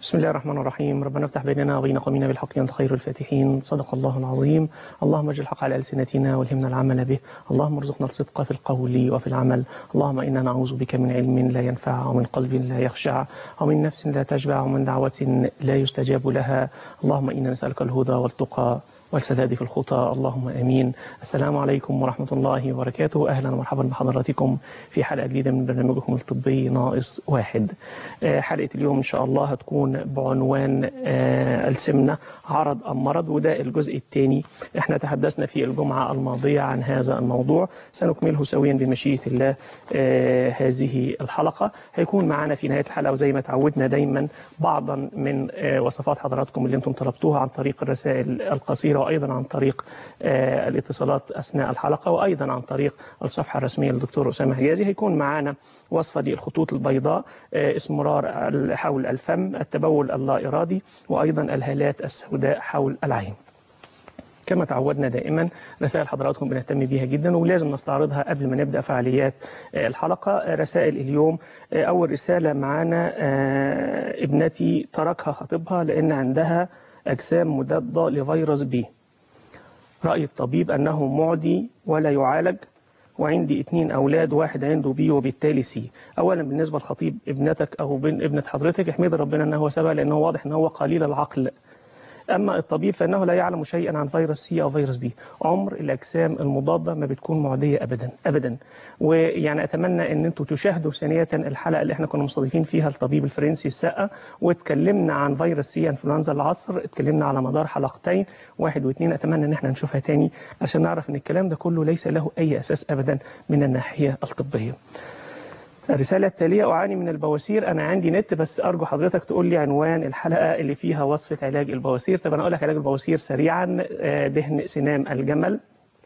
بسم الله الرحمن الرحيم ربنا افتح بيننا وبين قومنا بالحق أنت خير الفاتحين صدق الله العظيم اللهم اجعل الحق على ألسنتنا والهمنا العمل به اللهم ارزقنا الصدق في القول وفي العمل اللهم إنا نعوذ بك من علم لا ينفع ومن قلب لا يخشع ومن نفس لا تشبع ومن دعوة لا يستجاب لها اللهم إنا نسألك الهدى والتقى والسداد في الخطى اللهم امين. السلام عليكم ورحمه الله وبركاته، اهلا ومرحبا بحضراتكم في حلقه جديده من برنامجكم الطبي ناقص واحد. حلقه اليوم ان شاء الله هتكون بعنوان السمنه عرض ام مرض وده الجزء الثاني. احنا تحدثنا في الجمعه الماضيه عن هذا الموضوع، سنكمله سويا بمشيئه الله هذه الحلقه. هيكون معنا في نهايه الحلقه وزي ما تعودنا دايما بعضا من وصفات حضراتكم اللي انتم طلبتوها عن طريق الرسائل القصيره وايضا عن طريق الاتصالات اثناء الحلقه وايضا عن طريق الصفحه الرسميه للدكتور اسامه حجازي هيكون معانا وصفه للخطوط البيضاء اسمرار حول الفم التبول اللا ارادي وايضا الهالات السوداء حول العين. كما تعودنا دائما رسائل حضراتكم بنهتم بيها جدا ولازم نستعرضها قبل ما نبدا فعاليات الحلقه رسائل اليوم اول رساله معانا ابنتي تركها خطيبها لان عندها أجسام مضادة لفيروس بي رأي الطبيب أنه معدي ولا يعالج وعندي اثنين أولاد واحد عنده بي وبالتالي سي أولا بالنسبة لخطيب ابنتك أو بين ابنة حضرتك احمد ربنا أنه سبق لأنه واضح أنه قليل العقل أما الطبيب فإنه لا يعلم شيئا عن فيروس سي أو فيروس بي عمر الأجسام المضادة ما بتكون معدية أبدا أبدا ويعني أتمنى أن أنتم تشاهدوا ثانية الحلقة اللي احنا كنا مستضيفين فيها الطبيب الفرنسي السقا واتكلمنا عن فيروس سي انفلونزا العصر اتكلمنا على مدار حلقتين واحد واثنين أتمنى أن احنا نشوفها تاني عشان نعرف أن الكلام ده كله ليس له أي أساس أبدا من الناحية الطبية الرسالة التالية أعاني من البواسير أنا عندي نت بس أرجو حضرتك تقول لي عنوان الحلقة اللي فيها وصفة علاج البواسير طب أنا أقول لك علاج البواسير سريعا دهن سنام الجمل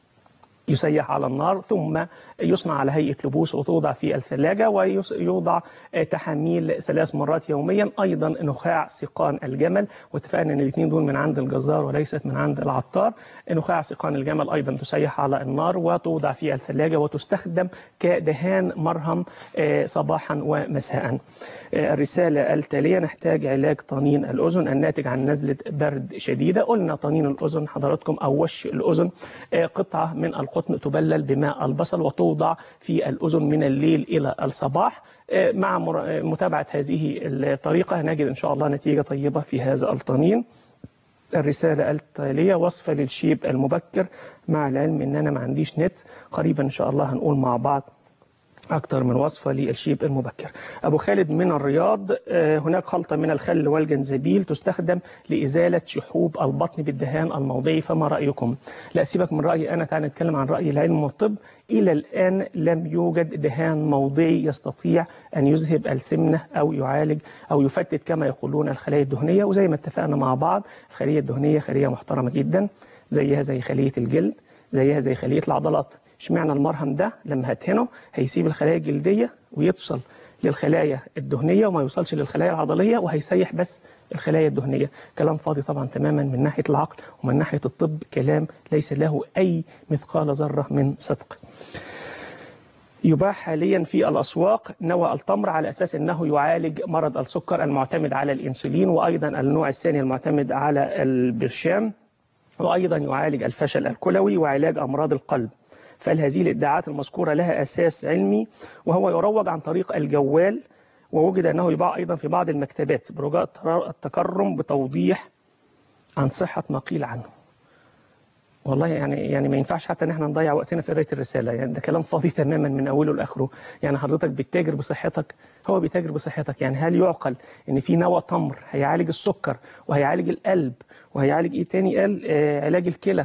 يسيح على النار ثم يصنع على هيئة لبوس وتوضع في الثلاجة ويوضع تحاميل ثلاث مرات يوميا أيضا نخاع سيقان الجمل واتفقنا أن الاثنين دول من عند الجزار وليست من عند العطار نخاع سيقان الجمل أيضا تسيح على النار وتوضع في الثلاجة وتستخدم كدهان مرهم صباحا ومساء الرسالة التالية نحتاج علاج طنين الأذن الناتج عن نزلة برد شديدة قلنا طنين الأذن حضراتكم أو وش الأذن قطعة من القطن تبلل بماء البصل وتوضع في الأذن من الليل إلى الصباح مع متابعة هذه الطريقة نجد إن شاء الله نتيجة طيبة في هذا الطنين الرسالة التالية وصفة للشيب المبكر مع العلم إن أنا ما عنديش نت قريبا إن شاء الله هنقول مع بعض أكثر من وصفة للشيب المبكر أبو خالد من الرياض هناك خلطة من الخل والجنزبيل تستخدم لإزالة شحوب البطن بالدهان الموضعي فما رأيكم لا سيبك من رأيي أنا تعالى نتكلم عن رأي العلم والطب إلى الآن لم يوجد دهان موضعي يستطيع أن يذهب السمنة أو يعالج أو يفتت كما يقولون الخلايا الدهنية وزي ما اتفقنا مع بعض الخلية الدهنية خلية محترمة جدا زيها زي خلية الجلد زيها زي خلية العضلات اشمعنى المرهم ده لما هتهنه هيسيب الخلايا الجلديه ويوصل للخلايا الدهنيه وما يوصلش للخلايا العضليه وهيسيح بس الخلايا الدهنيه كلام فاضي طبعا تماما من ناحيه العقل ومن ناحيه الطب كلام ليس له اي مثقال ذره من صدق يباع حاليا في الأسواق نوى التمر على أساس أنه يعالج مرض السكر المعتمد على الإنسولين وأيضا النوع الثاني المعتمد على البرشام وأيضا يعالج الفشل الكلوي وعلاج أمراض القلب فهل هذه الادعاءات المذكورة لها أساس علمي وهو يروج عن طريق الجوال ووجد أنه يباع أيضا في بعض المكتبات برجاء التكرم بتوضيح عن صحة ما قيل عنه والله يعني يعني ما ينفعش حتى ان احنا نضيع وقتنا في قرايه الرساله يعني ده كلام فاضي تماما من اوله لاخره يعني حضرتك بتتاجر بصحتك هو بيتاجر بصحتك يعني هل يعقل ان في نوى تمر هيعالج السكر وهيعالج القلب وهيعالج ايه تاني قال آه علاج الكلى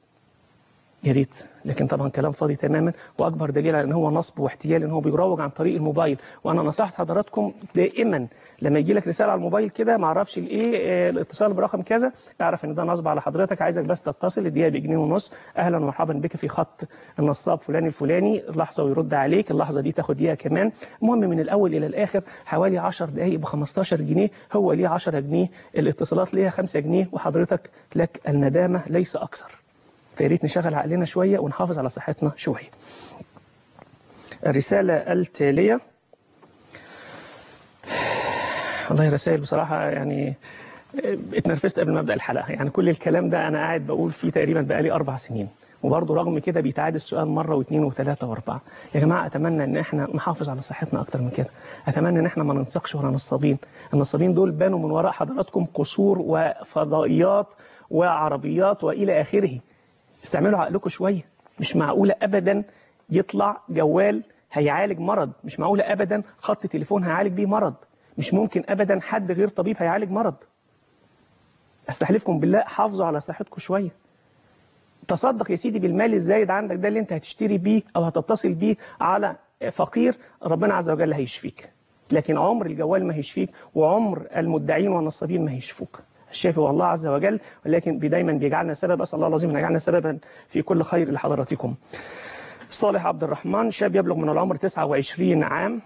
يا ريت لكن طبعا كلام فاضي تماما واكبر دليل على ان هو نصب واحتيال ان هو بيروج عن طريق الموبايل وانا نصحت حضراتكم دائما لما يجي لك رساله على الموبايل كده ما اعرفش الايه الاتصال برقم كذا اعرف ان ده نصب على حضرتك عايزك بس تتصل الدقيقه بجنيه ونص اهلا ومرحبا بك في خط النصاب فلان الفلاني لحظه ويرد عليك اللحظه دي تاخد دقيقه كمان المهم من الاول الى الاخر حوالي 10 دقائق ب 15 جنيه هو ليه 10 جنيه الاتصالات ليها 5 جنيه وحضرتك لك الندامه ليس اكثر فيا ريت نشغل عقلنا شوية ونحافظ على صحتنا شوية الرسالة التالية والله رسائل بصراحة يعني اتنرفزت قبل ما ابدا الحلقه يعني كل الكلام ده انا قاعد بقول فيه تقريبا بقالي اربع سنين وبرضه رغم كده بيتعاد السؤال مره واثنين وثلاثه واربعه يا جماعه اتمنى ان احنا نحافظ على صحتنا اكتر من كده اتمنى ان احنا ما ننسقش ورا نصابين النصابين دول بانوا من وراء حضراتكم قصور وفضائيات وعربيات والى اخره استعملوا عقلكم شويه مش معقوله ابدا يطلع جوال هيعالج مرض مش معقوله ابدا خط تليفون هيعالج بيه مرض مش ممكن ابدا حد غير طبيب هيعالج مرض استحلفكم بالله حافظوا على صحتكم شويه تصدق يا سيدي بالمال الزايد عندك ده اللي انت هتشتري بيه او هتتصل بيه على فقير ربنا عز وجل هيشفيك لكن عمر الجوال ما هيشفيك وعمر المدعين والنصابين ما هيشفوك الشافي هو الله عز وجل ولكن دايما بيجعلنا سبب اسال الله العظيم ان يجعلنا سببا في كل خير لحضراتكم صالح عبد الرحمن شاب يبلغ من العمر 29 عام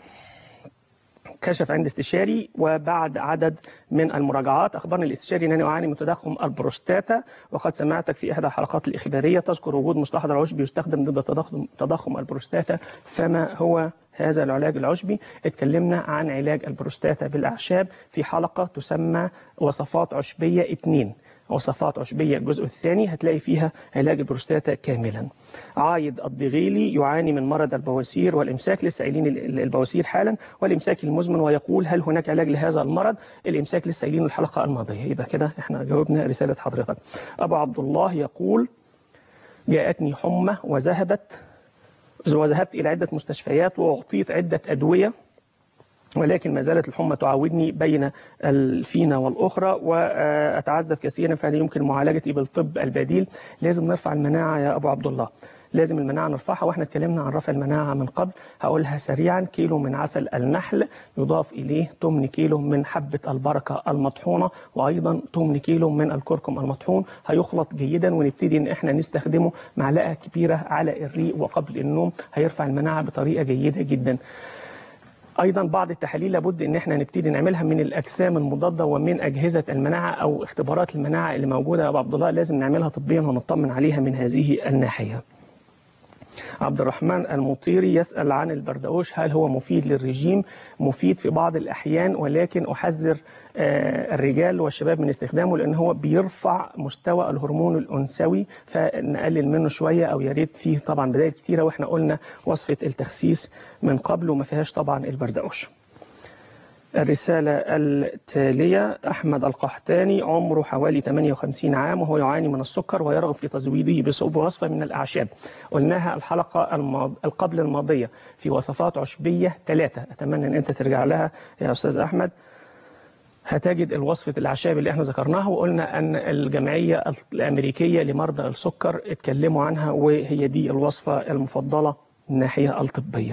كشف عند استشاري وبعد عدد من المراجعات أخبرني الاستشاري أنني أعاني من تضخم البروستاتا وقد سمعتك في إحدى الحلقات الإخبارية تذكر وجود مستحضر عشبي يستخدم ضد تضخم, تضخم البروستاتا فما هو هذا العلاج العشبي اتكلمنا عن علاج البروستاتا بالأعشاب في حلقة تسمى وصفات عشبية 2 وصفات عشبية الجزء الثاني هتلاقي فيها علاج البروستاتا كاملا عايد الضغيلي يعاني من مرض البواسير والإمساك لسه قايلين البواسير حالا والإمساك المزمن ويقول هل هناك علاج لهذا المرض الإمساك لسه قايلين الحلقة الماضية يبقى كده احنا جاوبنا رسالة حضرتك أبو عبد الله يقول جاءتني حمى وذهبت وذهبت إلى عدة مستشفيات وأعطيت عدة أدوية ولكن ما زالت الحمى تعاودني بين الفينة والأخرى وأتعذب كثيرا فهل يمكن معالجتي بالطب البديل لازم نرفع المناعة يا أبو عبد الله لازم المناعة نرفعها واحنا اتكلمنا عن رفع المناعة من قبل هقولها سريعا كيلو من عسل النحل يضاف إليه 8 كيلو من حبة البركة المطحونة وأيضا 8 كيلو من الكركم المطحون هيخلط جيدا ونبتدي إن احنا نستخدمه معلقة كبيرة على الريق وقبل النوم هيرفع المناعة بطريقة جيدة جدا ايضا بعض التحاليل لابد ان احنا نبتدي نعملها من الاجسام المضاده ومن اجهزه المناعه او اختبارات المناعه اللي موجوده يا ابو عبد الله لازم نعملها طبيا ونطمن عليها من هذه الناحيه. عبد الرحمن المطيري يسأل عن البردقوش هل هو مفيد للرجيم مفيد في بعض الأحيان ولكن أحذر الرجال والشباب من استخدامه لأن هو بيرفع مستوى الهرمون الأنثوي فنقلل منه شوية أو يا ريت فيه طبعا بدائل كتيرة وإحنا قلنا وصفة التخسيس من قبل وما فيهاش طبعا البردقوش الرسالة التالية أحمد القحتاني عمره حوالي 58 عام وهو يعاني من السكر ويرغب في تزويده بوصفة من الأعشاب قلناها الحلقة الماض... القبل الماضية في وصفات عشبية ثلاثة أتمنى أن أنت ترجع لها يا أستاذ أحمد هتجد الوصفة الأعشاب اللي احنا ذكرناها وقلنا أن الجمعية الأمريكية لمرضى السكر اتكلموا عنها وهي دي الوصفة المفضلة من الناحية الطبية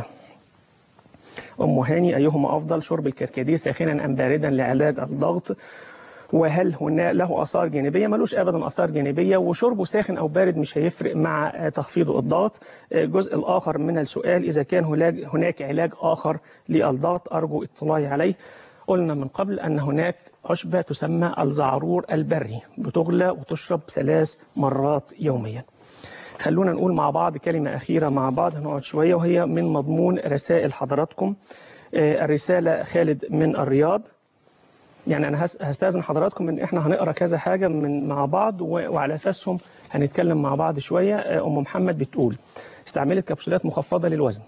أم هاني أيهما أفضل شرب الكركديه ساخنا أم باردا لعلاج الضغط وهل هنا له آثار جانبية ملوش أبدا آثار جانبية وشربه ساخن أو بارد مش هيفرق مع تخفيض الضغط الجزء الآخر من السؤال إذا كان هناك علاج آخر للضغط أرجو اطلاعي عليه قلنا من قبل أن هناك عشبة تسمى الزعرور البري بتغلى وتشرب ثلاث مرات يوميا خلونا نقول مع بعض كلمة أخيرة مع بعض هنقعد شوية وهي من مضمون رسائل حضراتكم الرسالة خالد من الرياض يعني أنا هستأذن حضراتكم إن إحنا هنقرأ كذا حاجة من مع بعض وعلى أساسهم هنتكلم مع بعض شوية أم محمد بتقول استعملت كبسولات مخفضة للوزن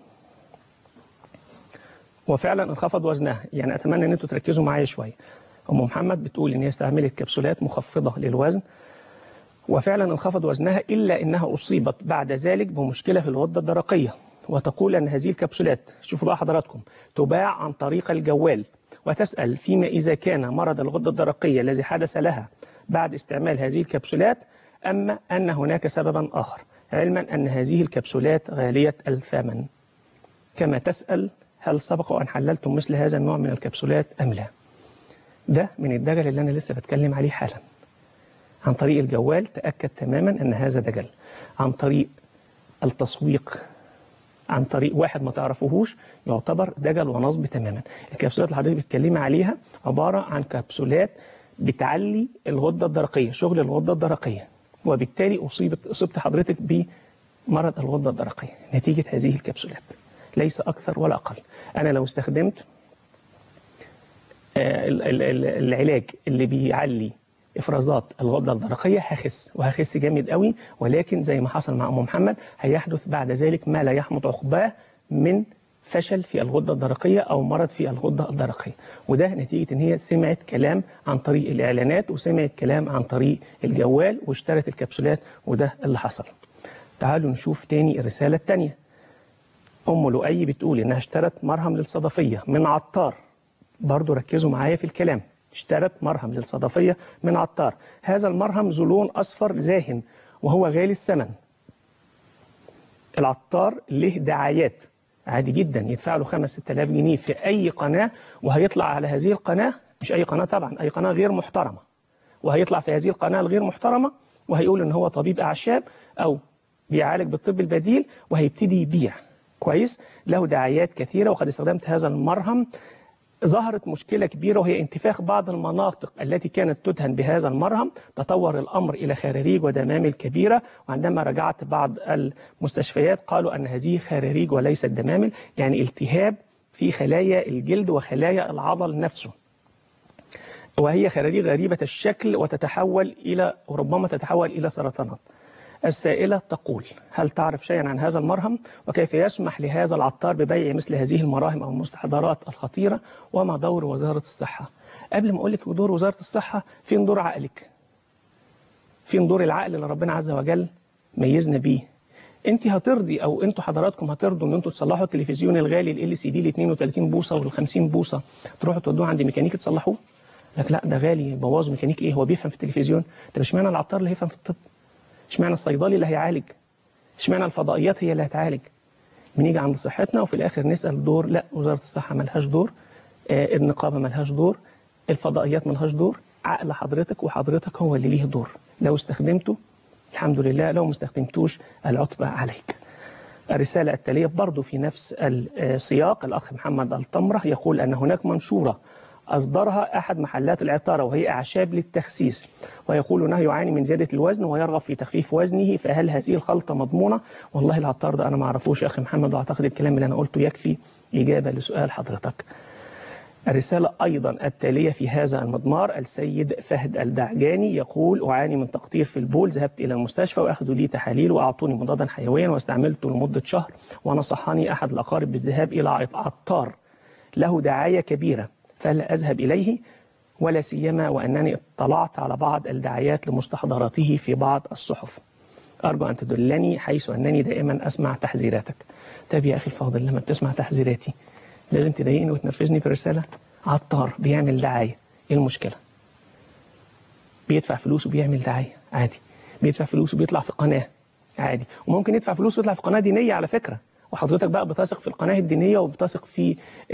وفعلا انخفض وزنها يعني أتمنى إن أنتوا تركزوا معايا شوية أم محمد بتقول إن هي استعملت كبسولات مخفضة للوزن وفعلا انخفض وزنها إلا أنها أصيبت بعد ذلك بمشكلة في الغدة الدرقية وتقول أن هذه الكبسولات شوفوا بقى حضراتكم تباع عن طريق الجوال وتسأل فيما إذا كان مرض الغدة الدرقية الذي حدث لها بعد استعمال هذه الكبسولات أما أن هناك سببا آخر علما أن هذه الكبسولات غالية الثمن كما تسأل هل سبق أن حللتم مثل هذا النوع من الكبسولات أم لا ده من الدجل اللي أنا لسه بتكلم عليه حالا عن طريق الجوال تأكد تماما أن هذا دجل عن طريق التسويق عن طريق واحد ما تعرفوهوش يعتبر دجل ونصب تماما الكبسولات اللي حضرتك بتتكلمي عليها عبارة عن كبسولات بتعلي الغدة الدرقية شغل الغدة الدرقية وبالتالي أصيبت أصبت حضرتك بمرض الغدة الدرقية نتيجة هذه الكبسولات ليس أكثر ولا أقل أنا لو استخدمت آه، ال- ال- ال- العلاج اللي بيعلي افرازات الغده الدرقيه هخس وهخس جامد قوي ولكن زي ما حصل مع ام محمد هيحدث بعد ذلك ما لا يحمد عقباه من فشل في الغده الدرقيه او مرض في الغده الدرقيه وده نتيجه ان هي سمعت كلام عن طريق الاعلانات وسمعت كلام عن طريق الجوال واشترت الكبسولات وده اللي حصل تعالوا نشوف تاني الرساله الثانيه ام لؤي بتقول انها اشترت مرهم للصدفيه من عطار برضو ركزوا معايا في الكلام اشترت مرهم للصدفية من عطار هذا المرهم ذو لون أصفر زاهن وهو غالي الثمن العطار له دعايات عادي جدا يدفع له 5 6000 جنيه في أي قناة وهيطلع على هذه القناة مش أي قناة طبعا أي قناة غير محترمة وهيطلع في هذه القناة الغير محترمة وهيقول إن هو طبيب أعشاب أو بيعالج بالطب البديل وهيبتدي يبيع كويس له دعايات كثيرة وقد استخدمت هذا المرهم ظهرت مشكلة كبيرة وهي انتفاخ بعض المناطق التي كانت تدهن بهذا المرهم تطور الأمر إلى خراريج ودمامل كبيرة وعندما رجعت بعض المستشفيات قالوا أن هذه خراريج وليست دمامل يعني التهاب في خلايا الجلد وخلايا العضل نفسه وهي خراريج غريبة الشكل وتتحول إلى وربما تتحول إلى سرطانات السائلة تقول هل تعرف شيئا عن هذا المرهم وكيف يسمح لهذا العطار ببيع مثل هذه المراهم أو المستحضرات الخطيرة وما دور وزارة الصحة قبل ما أقول لك دور وزارة الصحة فين دور عقلك فين دور العقل اللي ربنا عز وجل ميزنا بيه انت هترضي او انتوا حضراتكم هترضوا ان انتوا تصلحوا التلفزيون الغالي ال سي دي ال 32 بوصه وال 50 بوصه تروحوا تودوه عند ميكانيكي تصلحوه لك لا ده غالي بوظ ميكانيكي ايه هو بيفهم في التلفزيون طب اشمعنى العطار اللي هيفهم في الطب اشمعنى الصيدلي اللي هيعالج اشمعنى الفضائيات هي اللي هتعالج بنيجي عند صحتنا وفي الاخر نسال دور لا وزاره الصحه ملهاش دور آه النقابه ملهاش دور الفضائيات ملهاش دور عقل حضرتك وحضرتك هو اللي ليه دور لو استخدمته الحمد لله لو ما استخدمتوش العتبة عليك الرسالة التالية برضو في نفس السياق الأخ محمد التمرة يقول أن هناك منشورة أصدرها أحد محلات العطارة وهي أعشاب للتخسيس ويقول أنه يعاني من زيادة الوزن ويرغب في تخفيف وزنه فهل هذه الخلطة مضمونة؟ والله العطار ده أنا ما أعرفوش يا أخي محمد وأعتقد الكلام اللي أنا قلته يكفي إجابة لسؤال حضرتك الرسالة أيضا التالية في هذا المضمار السيد فهد الدعجاني يقول أعاني من تقطير في البول ذهبت إلى المستشفى وأخذوا لي تحاليل وأعطوني مضادا حيويا واستعملته لمدة شهر ونصحني أحد الأقارب بالذهاب إلى عطار له دعاية كبيرة فلا أذهب إليه ولا سيما وأنني اطلعت على بعض الدعايات لمستحضراته في بعض الصحف أرجو أن تدلني حيث أنني دائما أسمع تحذيراتك طب يا أخي الفاضل لما بتسمع تحذيراتي لازم تضايقني وتنرفزني في الرسالة عطار بيعمل دعاية ايه المشكلة بيدفع فلوس وبيعمل دعاية عادي بيدفع فلوس وبيطلع في قناة عادي وممكن يدفع فلوس ويطلع في قناة دينية على فكرة وحضرتك بقى بتثق في القناة الدينية وبتثق في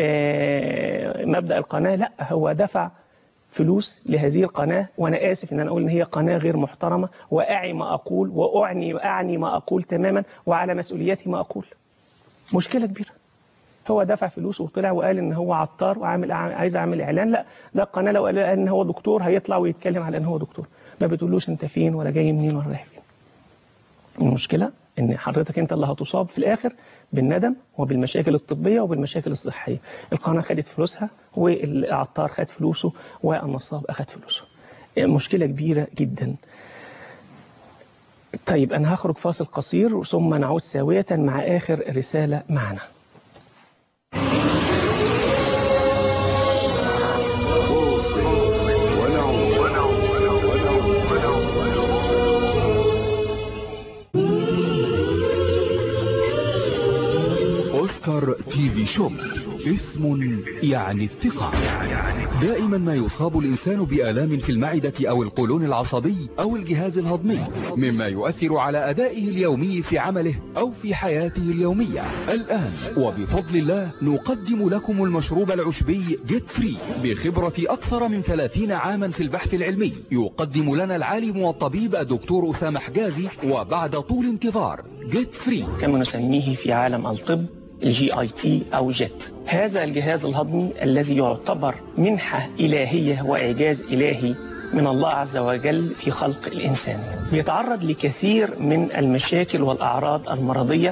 مبدأ القناة لا هو دفع فلوس لهذه القناة وأنا آسف إن أنا أقول إن هي قناة غير محترمة وأعي ما أقول وأعني وأعني ما أقول تماما وعلى مسؤوليتي ما أقول مشكلة كبيرة هو دفع فلوس وطلع وقال ان هو عطار وعامل عايز اعمل اعلان لا ده القناه لو قال ان هو دكتور هيطلع ويتكلم على ان هو دكتور ما بتقولوش انت فين ولا جاي منين ولا رايح فين المشكله ان حضرتك انت اللي هتصاب في الاخر بالندم وبالمشاكل الطبيه وبالمشاكل الصحيه القناه خدت فلوسها والعطار خد فلوسه والنصاب اخد فلوسه مشكله كبيره جدا طيب انا هخرج فاصل قصير ثم نعود سويه مع اخر رساله معنا أوسكار تي في شوب اسم يعني الثقة دائما ما يصاب الإنسان بآلام في المعدة أو القولون العصبي أو الجهاز الهضمي مما يؤثر على أدائه اليومي في عمله أو في حياته اليومية الآن وبفضل الله نقدم لكم المشروب العشبي جيت فري بخبرة أكثر من 30 عاما في البحث العلمي يقدم لنا العالم والطبيب الدكتور أسامة حجازي وبعد طول انتظار جيت فري كما نسميه في عالم الطب الجي اي تي او جيت هذا الجهاز الهضمي الذي يعتبر منحة إلهية وإعجاز إلهي من الله عز وجل في خلق الإنسان بيتعرض لكثير من المشاكل والأعراض المرضية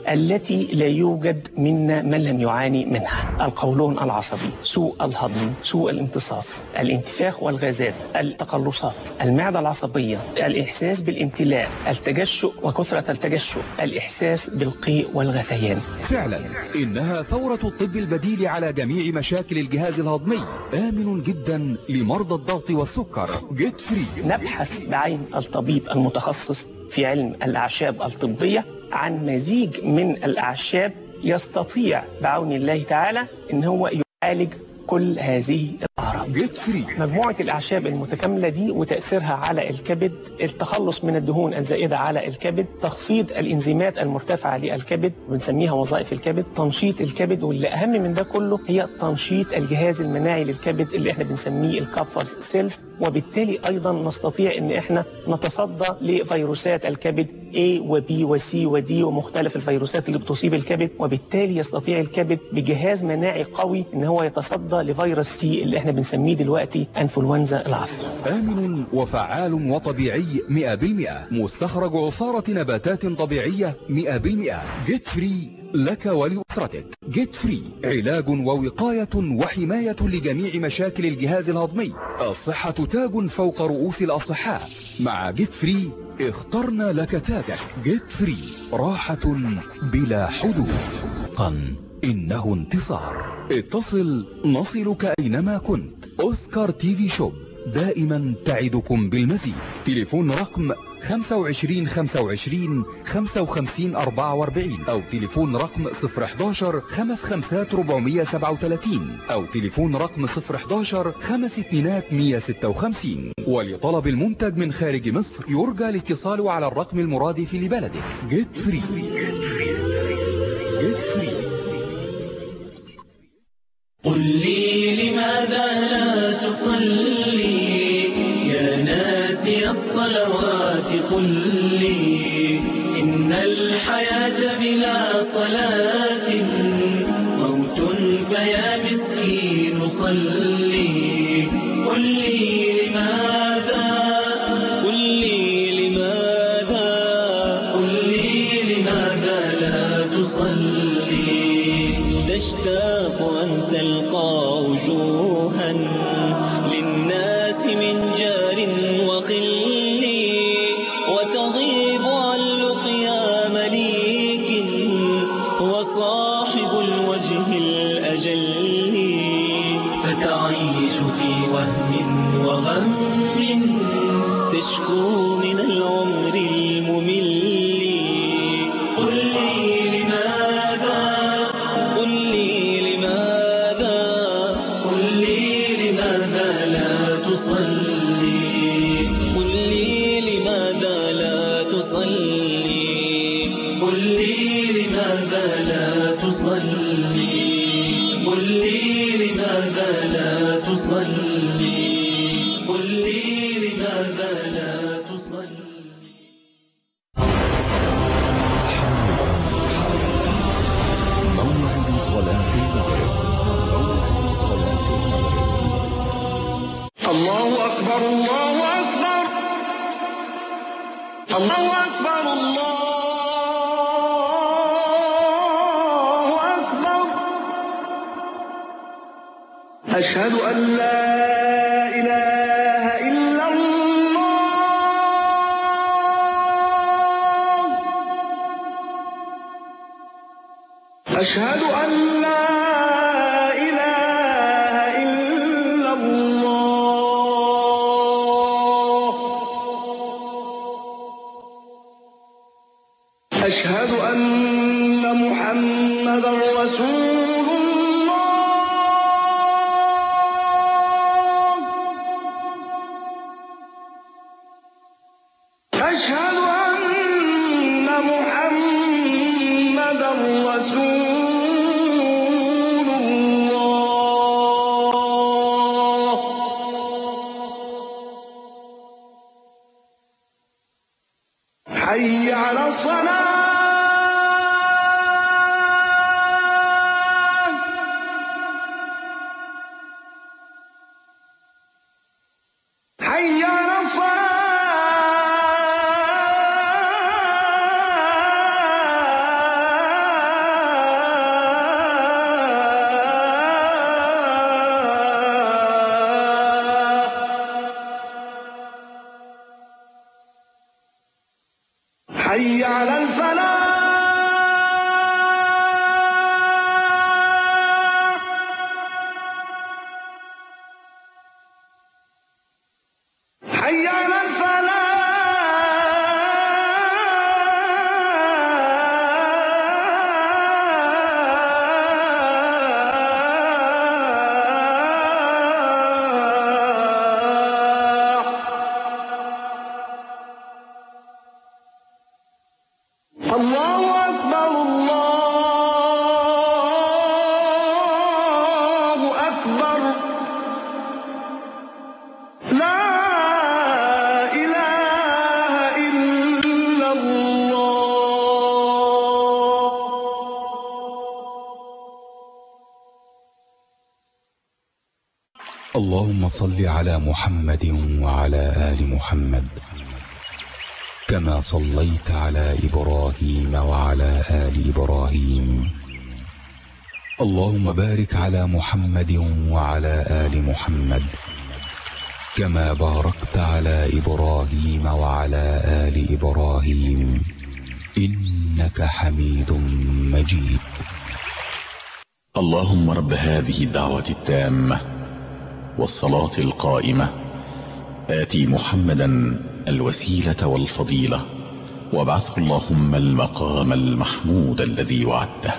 التي لا يوجد منا من لم يعاني منها القولون العصبي سوء الهضم سوء الامتصاص الانتفاخ والغازات التقلصات المعدة العصبية الإحساس بالامتلاء التجشؤ وكثرة التجشؤ الإحساس بالقيء والغثيان فعلا إنها ثورة الطب البديل على جميع مشاكل الجهاز الهضمي آمن جدا لمرضى الضغط والسكر جيت فري نبحث بعين الطبيب المتخصص في علم الأعشاب الطبية عن مزيج من الأعشاب يستطيع بعون الله تعالى أن هو يعالج كل هذه الأعراض جيت فري مجموعة الأعشاب المتكاملة دي وتأثيرها على الكبد التخلص من الدهون الزائدة على الكبد تخفيض الإنزيمات المرتفعة للكبد بنسميها وظائف الكبد تنشيط الكبد واللي أهم من ده كله هي تنشيط الجهاز المناعي للكبد اللي احنا بنسميه الكابفرز سيلز وبالتالي أيضا نستطيع أن احنا نتصدى لفيروسات الكبد A و B و C و D ومختلف الفيروسات اللي بتصيب الكبد وبالتالي يستطيع الكبد بجهاز مناعي قوي ان هو يتصدى لفيروس سي اللي احنا بنسميه دلوقتي انفلونزا العصر آمن وفعال وطبيعي 100% مستخرج عصارة نباتات طبيعية 100% جيت فري لك ولأسرتك جيت فري علاج ووقاية وحماية لجميع مشاكل الجهاز الهضمي الصحة تاج فوق رؤوس الأصحاء مع جيت فري اخترنا لك تاجك جيت فري راحة بلا حدود قن إنه انتصار اتصل نصلك أينما كنت أوسكار تي في شوب دائما تعدكم بالمزيد تليفون رقم 25 25 55 44 أو تليفون رقم 011 55 437 أو تليفون رقم 011 5 اتنينات 156 ولطلب المنتج من خارج مصر يرجى الاتصال على الرقم المرادف لبلدك جيت فري جيت فري قل لي لماذا لا تصلي يا ناسي الصلوات قل لي إن الحياة بلا صلاة موت فيا مسكين صلي قل لي لماذا قل لي لماذا قل لي لماذا لا تصلي تشتاق أن تلقى وجوها للناس من جار وخل وتغيب عن لقيا مليك وصاحب الوجه الأجل فتعيش في وهم وغم تشكو من العمر الممل قل لي لماذا قل لي لماذا قل لي لماذا لا تصلي قل لي لماذا لا تصلي قل لي لماذا لا تصلي قل لي لماذا لا تصلي قل لي لماذا لا تصلي موعد صلاة المغرب موعد صلاة المغرب الله أكبر الله أكبر الله أكبر الله أكبر أشهد أن لا إله إلا الله أشهد أن لا إله إلا الله أشهد أن محمدا رسول الله أشهد أن محمدا رسول الله حي على الصلاة حي على الصلاة حي على الفلاح حي على الفلاح الله أكبر الله أكبر لا إله إلا الله اللهم صل على محمد وعلى آل محمد كما صليت على إبراهيم وعلى آل إبراهيم اللهم بارك على محمد وعلى آل محمد كما باركت على إبراهيم وعلى آل إبراهيم إنك حميد مجيد اللهم رب هذه الدعوة التامة والصلاة القائمة آتي محمدا الوسيلة والفضيلة وابعثه اللهم المقام المحمود الذي وعدته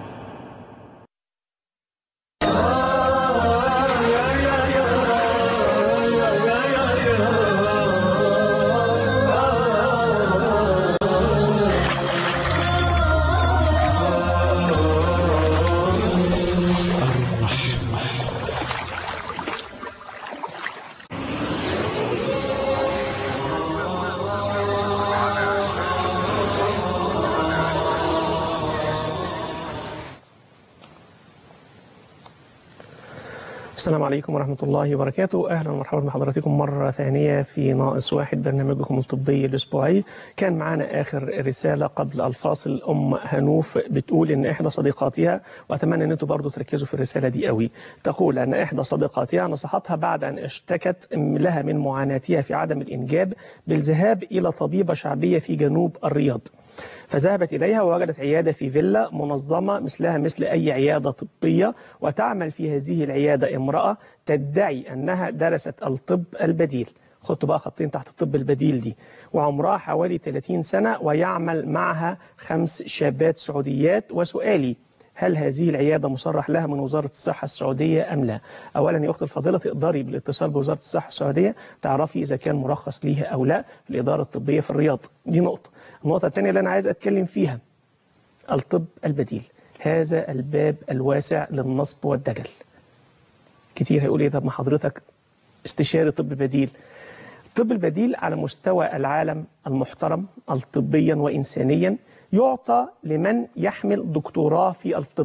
السلام عليكم ورحمة الله وبركاته أهلا ومرحبا بحضراتكم مرة ثانية في ناقص واحد برنامجكم الطبي الأسبوعي كان معنا آخر رسالة قبل الفاصل أم هنوف بتقول إن إحدى صديقاتها وأتمنى إن أنتم برضو تركزوا في الرسالة دي قوي تقول أن إحدى صديقاتها نصحتها بعد أن اشتكت لها من معاناتها في عدم الإنجاب بالذهاب إلى طبيبة شعبية في جنوب الرياض فذهبت إليها ووجدت عيادة في فيلا منظمة مثلها مثل أي عيادة طبية وتعمل في هذه العيادة امرأة تدعي أنها درست الطب البديل خدوا بقى خطين تحت الطب البديل دي وعمرها حوالي 30 سنة ويعمل معها خمس شابات سعوديات وسؤالي هل هذه العيادة مصرح لها من وزارة الصحة السعودية أم لا أولا يا أخت الفاضلة تقدري بالاتصال بوزارة الصحة السعودية تعرفي إذا كان مرخص ليها أو لا في الإدارة الطبية في الرياض دي نقطة النقطة الثانية اللي أنا عايز أتكلم فيها الطب البديل هذا الباب الواسع للنصب والدجل كتير هيقول ايه طب ما حضرتك استشاري طب بديل الطب البديل على مستوى العالم المحترم الطبيا وإنسانيا يعطى لمن يحمل دكتوراه في الطب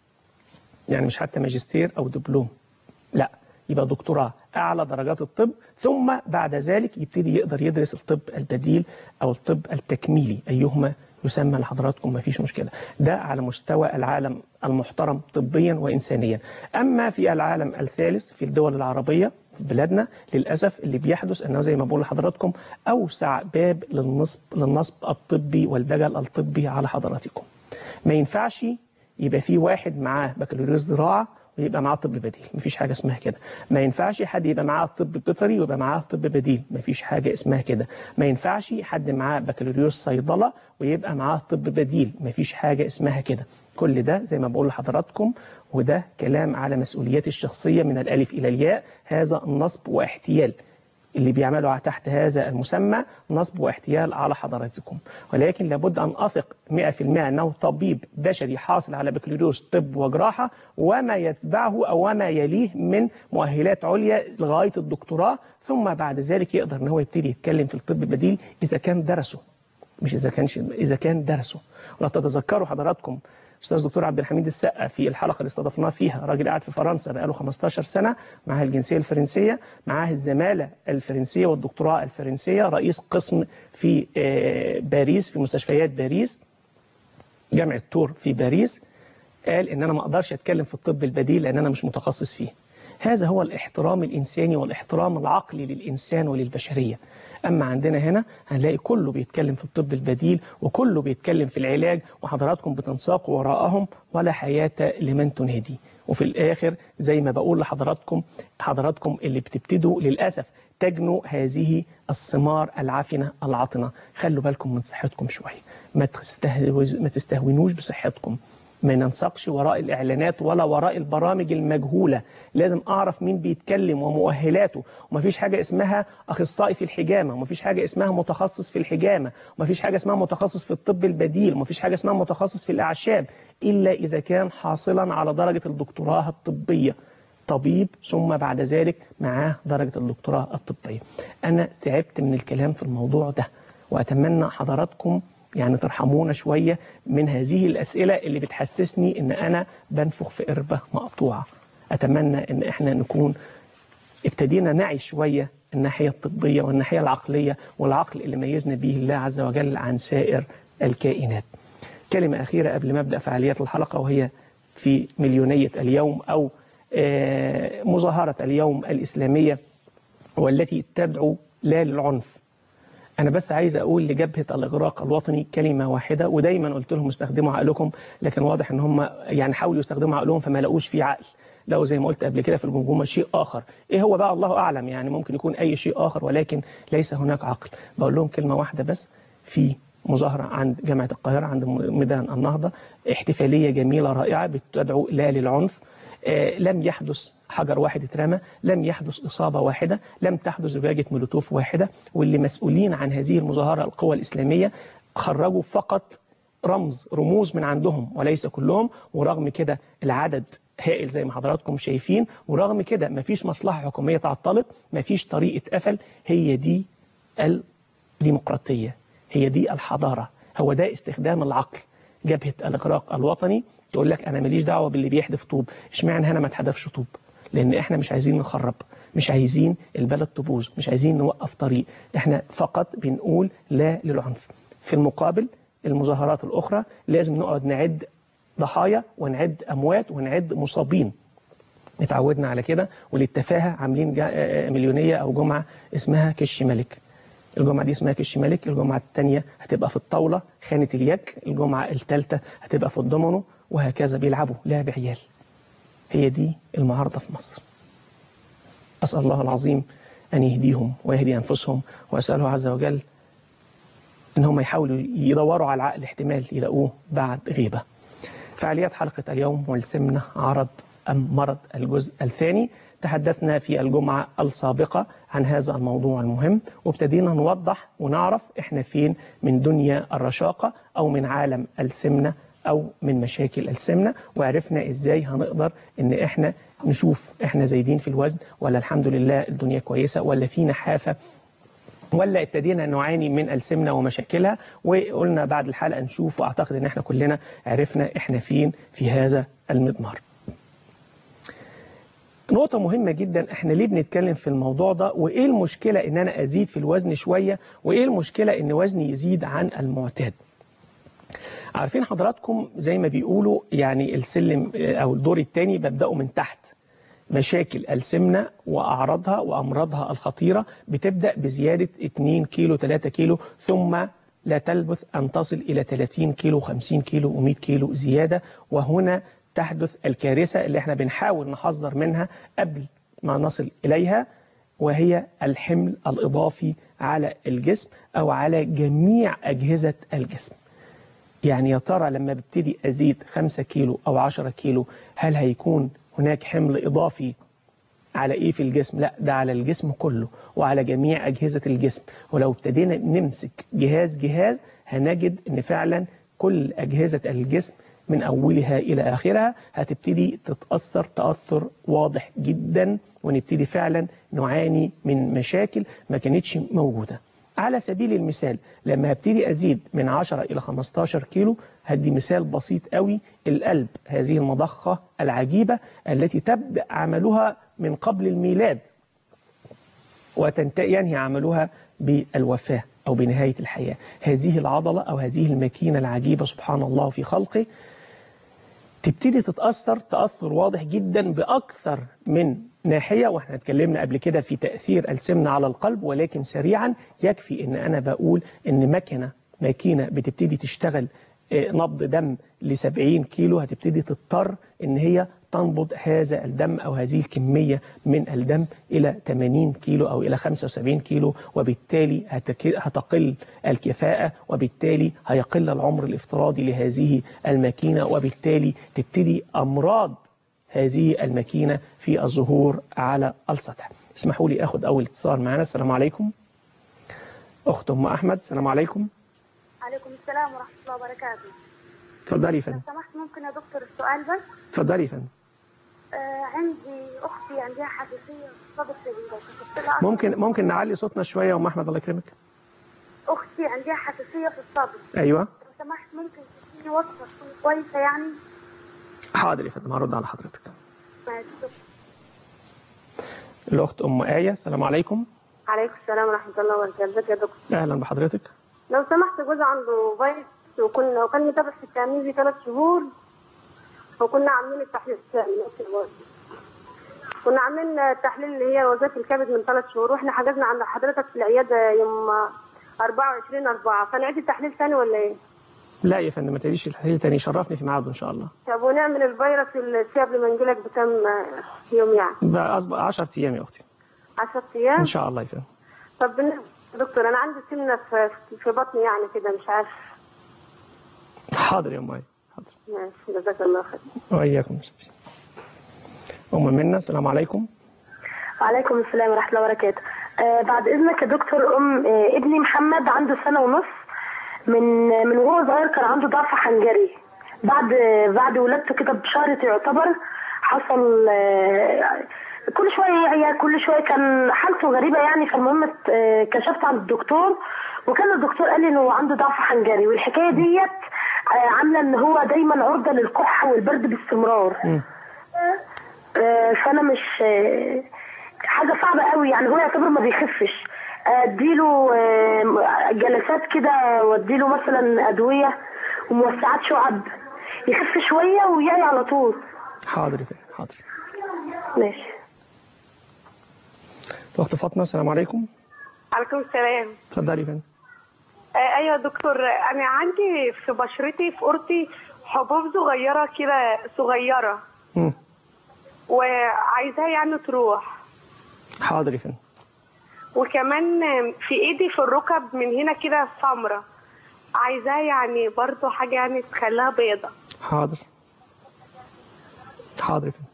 يعني مش حتى ماجستير أو دبلوم لا يبقى دكتوراه أعلى درجات الطب ثم بعد ذلك يبتدي يقدر يدرس الطب البديل أو الطب التكميلي أيهما يسمى لحضراتكم ما فيش مشكلة ده على مستوى العالم المحترم طبيا وإنسانيا أما في العالم الثالث في الدول العربية في بلادنا للأسف اللي بيحدث أنه زي ما بقول لحضراتكم أوسع باب للنصب, للنصب الطبي والدجل الطبي على حضراتكم ما ينفعش يبقى في واحد معاه بكالوريوس زراعة ويبقى معاه طب بديل مفيش حاجة اسمها كده ما ينفعش حد يبقى معاه طب بيطري ويبقى معاه طب بديل مفيش حاجة اسمها كده ما ينفعش حد معاه بكالوريوس صيدلة ويبقى معاه طب بديل مفيش حاجة اسمها كده كل ده زي ما بقول لحضراتكم وده كلام على مسؤولياتي الشخصية من الألف إلى الياء هذا النصب واحتيال اللي بيعملوا تحت هذا المسمى نصب واحتيال على حضراتكم ولكن لابد أن أثق 100% أنه طبيب بشري حاصل على بكالوريوس طب وجراحة وما يتبعه أو وما يليه من مؤهلات عليا لغاية الدكتوراه ثم بعد ذلك يقدر أن هو يبتدي يتكلم في الطب البديل إذا كان درسه مش إذا كانش إذا كان درسه ولو تتذكروا حضراتكم استاذ دكتور عبد الحميد السقا في الحلقه اللي استضفناه فيها راجل قاعد في فرنسا بقاله 15 سنه معاه الجنسيه الفرنسيه معاه الزماله الفرنسيه والدكتوراه الفرنسيه رئيس قسم في باريس في مستشفيات باريس جامعه تور في باريس قال ان انا ما اقدرش اتكلم في الطب البديل لان انا مش متخصص فيه هذا هو الاحترام الإنساني والاحترام العقلي للإنسان وللبشرية أما عندنا هنا هنلاقي كله بيتكلم في الطب البديل وكله بيتكلم في العلاج وحضراتكم بتنساقوا وراءهم ولا حياة لمن تنادي وفي الآخر زي ما بقول لحضراتكم حضراتكم اللي بتبتدوا للأسف تجنوا هذه الثمار العفنة العاطنة خلوا بالكم من صحتكم شوية ما تستهوز ما تستهونوش بصحتكم ما ننسقش وراء الإعلانات ولا وراء البرامج المجهولة لازم أعرف مين بيتكلم ومؤهلاته ومفيش حاجة اسمها أخصائي في الحجامة ومفيش حاجة اسمها متخصص في الحجامة ومفيش حاجة اسمها متخصص في الطب البديل ومفيش حاجة اسمها متخصص في الأعشاب إلا إذا كان حاصلا على درجة الدكتوراه الطبية طبيب ثم بعد ذلك معاه درجة الدكتوراه الطبية أنا تعبت من الكلام في الموضوع ده وأتمنى حضراتكم يعني ترحمونا شوية من هذه الأسئلة اللي بتحسسني إن أنا بنفخ في قربة مقطوعة أتمنى إن إحنا نكون ابتدينا نعي شوية الناحية الطبية والناحية العقلية والعقل اللي ميزنا به الله عز وجل عن سائر الكائنات كلمة أخيرة قبل ما أبدأ فعاليات الحلقة وهي في مليونية اليوم أو آه، مظاهرة اليوم الإسلامية والتي تدعو لا للعنف أنا بس عايز أقول لجبهة الإغراق الوطني كلمة واحدة ودايما قلت لهم استخدموا عقلكم لكن واضح إن هم يعني حاولوا يستخدموا عقلهم فما لقوش فيه عقل لو زي ما قلت قبل كده في الجمجمة شيء آخر إيه هو بقى الله أعلم يعني ممكن يكون أي شيء آخر ولكن ليس هناك عقل بقول لهم كلمة واحدة بس في مظاهرة عند جامعة القاهرة عند ميدان النهضة احتفالية جميلة رائعة بتدعو لا للعنف آه، لم يحدث حجر واحد اترمى لم يحدث إصابة واحدة لم تحدث زجاجة مولوتوف واحدة واللي مسؤولين عن هذه المظاهرة القوى الإسلامية خرجوا فقط رمز رموز من عندهم وليس كلهم ورغم كده العدد هائل زي ما حضراتكم شايفين ورغم كده مفيش مصلحة حكومية تعطلت مفيش طريق اتقفل هي دي الديمقراطية هي دي الحضارة هو ده استخدام العقل جبهة الإغراق الوطني تقول لك أنا ماليش دعوة باللي بيحدف طوب اشمعنى هنا ما اتحدفش طوب لأن إحنا مش عايزين نخرب مش عايزين البلد تبوظ مش عايزين نوقف طريق إحنا فقط بنقول لا للعنف في المقابل المظاهرات الأخرى لازم نقعد نعد ضحايا ونعد أموات ونعد مصابين اتعودنا على كده وللتفاهة عاملين جا- آه، مليونية أو جمعة اسمها كش ملك الجمعة دي اسمها كش ملك الجمعة الثانية هتبقى في الطاولة خانة اليك الجمعة الثالثة هتبقى في الضمنو وهكذا بيلعبوا لعب عيال هي دي المعارضة في مصر أسأل الله العظيم أن يهديهم ويهدي أنفسهم وأسأله عز وجل إن هم يحاولوا يدوروا على العقل احتمال يلاقوه بعد غيبة فعاليات حلقة اليوم والسمنة عرض أم مرض الجزء الثاني تحدثنا في الجمعة السابقة عن هذا الموضوع المهم وابتدينا نوضح ونعرف احنا فين من دنيا الرشاقة أو من عالم السمنة أو من مشاكل السمنة وعرفنا إزاي هنقدر إن احنا نشوف احنا زايدين في الوزن ولا الحمد لله الدنيا كويسة ولا في نحافة ولا ابتدينا نعاني من السمنة ومشاكلها وقلنا بعد الحلقة نشوف وأعتقد إن احنا كلنا عرفنا احنا فين في هذا المضمار نقطة مهمة جدا احنا ليه بنتكلم في الموضوع ده وايه المشكلة ان انا ازيد في الوزن شوية وايه المشكلة ان وزني يزيد عن المعتاد عارفين حضراتكم زي ما بيقولوا يعني السلم اه، او الدور الثاني ببدأه من تحت مشاكل السمنة وأعراضها وأمراضها الخطيرة بتبدأ بزيادة 2 كيلو 3 كيلو ثم لا تلبث أن تصل إلى 30 كيلو 50 كيلو و100 كيلو زيادة وهنا تحدث الكارثة اللي احنا بنحاول نحذر منها قبل ما نصل إليها وهي الحمل الإضافي على الجسم أو على جميع أجهزة الجسم يعني يا ترى لما ببتدي أزيد 5 كيلو أو 10 كيلو هل هيكون هناك حمل إضافي على إيه في الجسم؟ لا ده على الجسم كله وعلى جميع أجهزة الجسم ولو ابتدينا نمسك جهاز جهاز هنجد إن فعلا كل أجهزة الجسم من أولها إلى آخرها هتبتدي تتأثر تأثر واضح جدا ونبتدي فعلا نعاني من مشاكل ما كانتش موجودة على سبيل المثال لما هبتدي أزيد من 10 إلى 15 كيلو هدي مثال بسيط قوي القلب هذه المضخة العجيبة التي تبدأ عملها من قبل الميلاد وينهي عملها بالوفاة أو بنهاية الحياة هذه العضلة أو هذه الماكينة العجيبة سبحان الله في خلقه تبتدي تتأثر تأثر واضح جدا بأكثر من ناحية واحنا اتكلمنا قبل كده في تأثير السمنة على القلب ولكن سريعا يكفي ان انا بقول ان مكنة ماكينة بتبتدي تشتغل آه، نبض دم ل 70 كيلو هتبتدي تضطر ان هي تنبض هذا الدم او هذه الكمية من الدم الى 80 كيلو او الى 75 كيلو وبالتالي هتك- هتقل الكفاءة وبالتالي هيقل العمر الافتراضي لهذه الماكينة وبالتالي تبتدي امراض هذه الماكينة في الظهور على السطح اسمحوا لي اخد اول اتصال معنا السلام عليكم اخت ام احمد السلام عليكم عليكم السلام ورحمة الله وبركاته اتفضلي يا فندم لو سمحت ممكن يا دكتور السؤال بس اتفضلي يا فندم آه عندي أختي عندها حساسية صدر شديدة وكتبت لها ممكن ممكن نعلي صوتنا شويه يا ام احمد الله يكرمك أختي عندها حساسية في الصدر ايوه لو سمحت ممكن تديني وصفة تكون كويسة يعني حاضر يا فندم هرد على حضرتك ماشي شكرا. الاخت ام ايه السلام عليكم عليكم السلام ورحمة الله وبركاته ازيك يا دكتور اهلا بحضرتك لو سمحت جوزي عنده فيروس وكنا وكان متابع في التأمين دي ثلاث شهور وكنا عاملين التحليل الثاني نفس الوقت. كنا عاملين التحليل اللي هي وظائف الكبد من ثلاث شهور واحنا حجزنا عند حضرتك في العيادة يوم 24 4 فنعيد التحليل ثاني ولا ايه؟ لا يا فندم ما تقوليش الحديث تاني شرفني في ميعاده ان شاء الله طب ونعمل الفيروس السي قبل ما نجيلك بكام يوم يعني؟ بقى اصبح 10 ايام يا اختي 10 ايام؟ ان شاء الله يا فندم طب بالنسبة يا دكتور انا عندي سمنة في في بطني يعني كده مش عارف حاضر يا ام ايه حاضر ماشي جزاك الله خير واياكم يا ستي ام منى السلام عليكم وعليكم السلام ورحمة الله وبركاته آه بعد إذنك يا دكتور أم آه ابني محمد عنده سنة ونص من من وهو صغير كان عنده ضعف حنجري بعد بعد ولادته كده بشهر يعتبر حصل آه كل شوية يعيا كل شوية كان حالته غريبة يعني فالمهم آه كشفت عند الدكتور وكان الدكتور قال لي انه عنده ضعف حنجري والحكاية ديت آه عاملة ان هو دايما عرضة للكح والبرد باستمرار مم. آه، فانا مش آه، حاجه صعبه قوي يعني هو يعتبر ما بيخفش اديله آه، جلسات كده واديله مثلا ادويه وموسعات شعب يخف شويه ويعي على طول حاضر يا فندم حاضر ماشي الاخت فاطمه السلام عليكم عليكم السلام اتفضلي يا فندم آه ايوه يا دكتور انا عندي في بشرتي في قرطي حبوب صغيره كده صغيره مم. وعايزاها يعني تروح حاضر يا فندم وكمان في ايدي في الركب من هنا كده سمرة عايزاها يعني برضو حاجه يعني تخليها بيضة حاضر حاضر يا فندم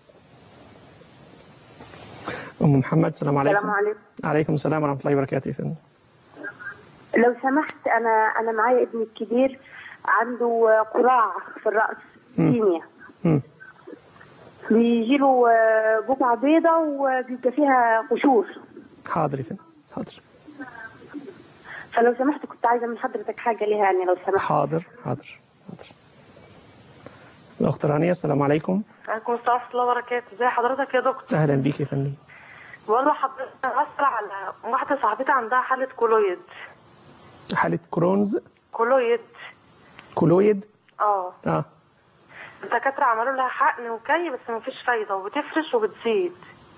ام محمد السلام عليكم السلام عليكم عليكم السلام ورحمه الله وبركاته يا فندم لو سمحت انا انا معايا ابني الكبير عنده قراع في الراس مم. كيمياء مم. بيجي له بقعه بيضة وبيبقى فيها قشور حاضر يا فندم حاضر فلو سمحت كنت عايزه من حضرتك حاجه ليها يعني لو سمحت حاضر حاضر حاضر الاخت رانيا السلام عليكم عليكم السلام ورحمه الله وبركاته ازي حضرتك يا دكتور اهلا بيك يا فندم بقول لحضرتك اسرع على واحده صاحبتي عندها حاله كولويد حاله كرونز كولويد كولويد اه اه الدكاتره عملوا لها حقن وكي بس مفيش فايده وبتفرش وبتزيد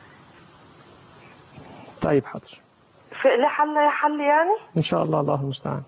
طيب حاضر في ليه حل ليه حل يعني ان شاء الله الله المستعان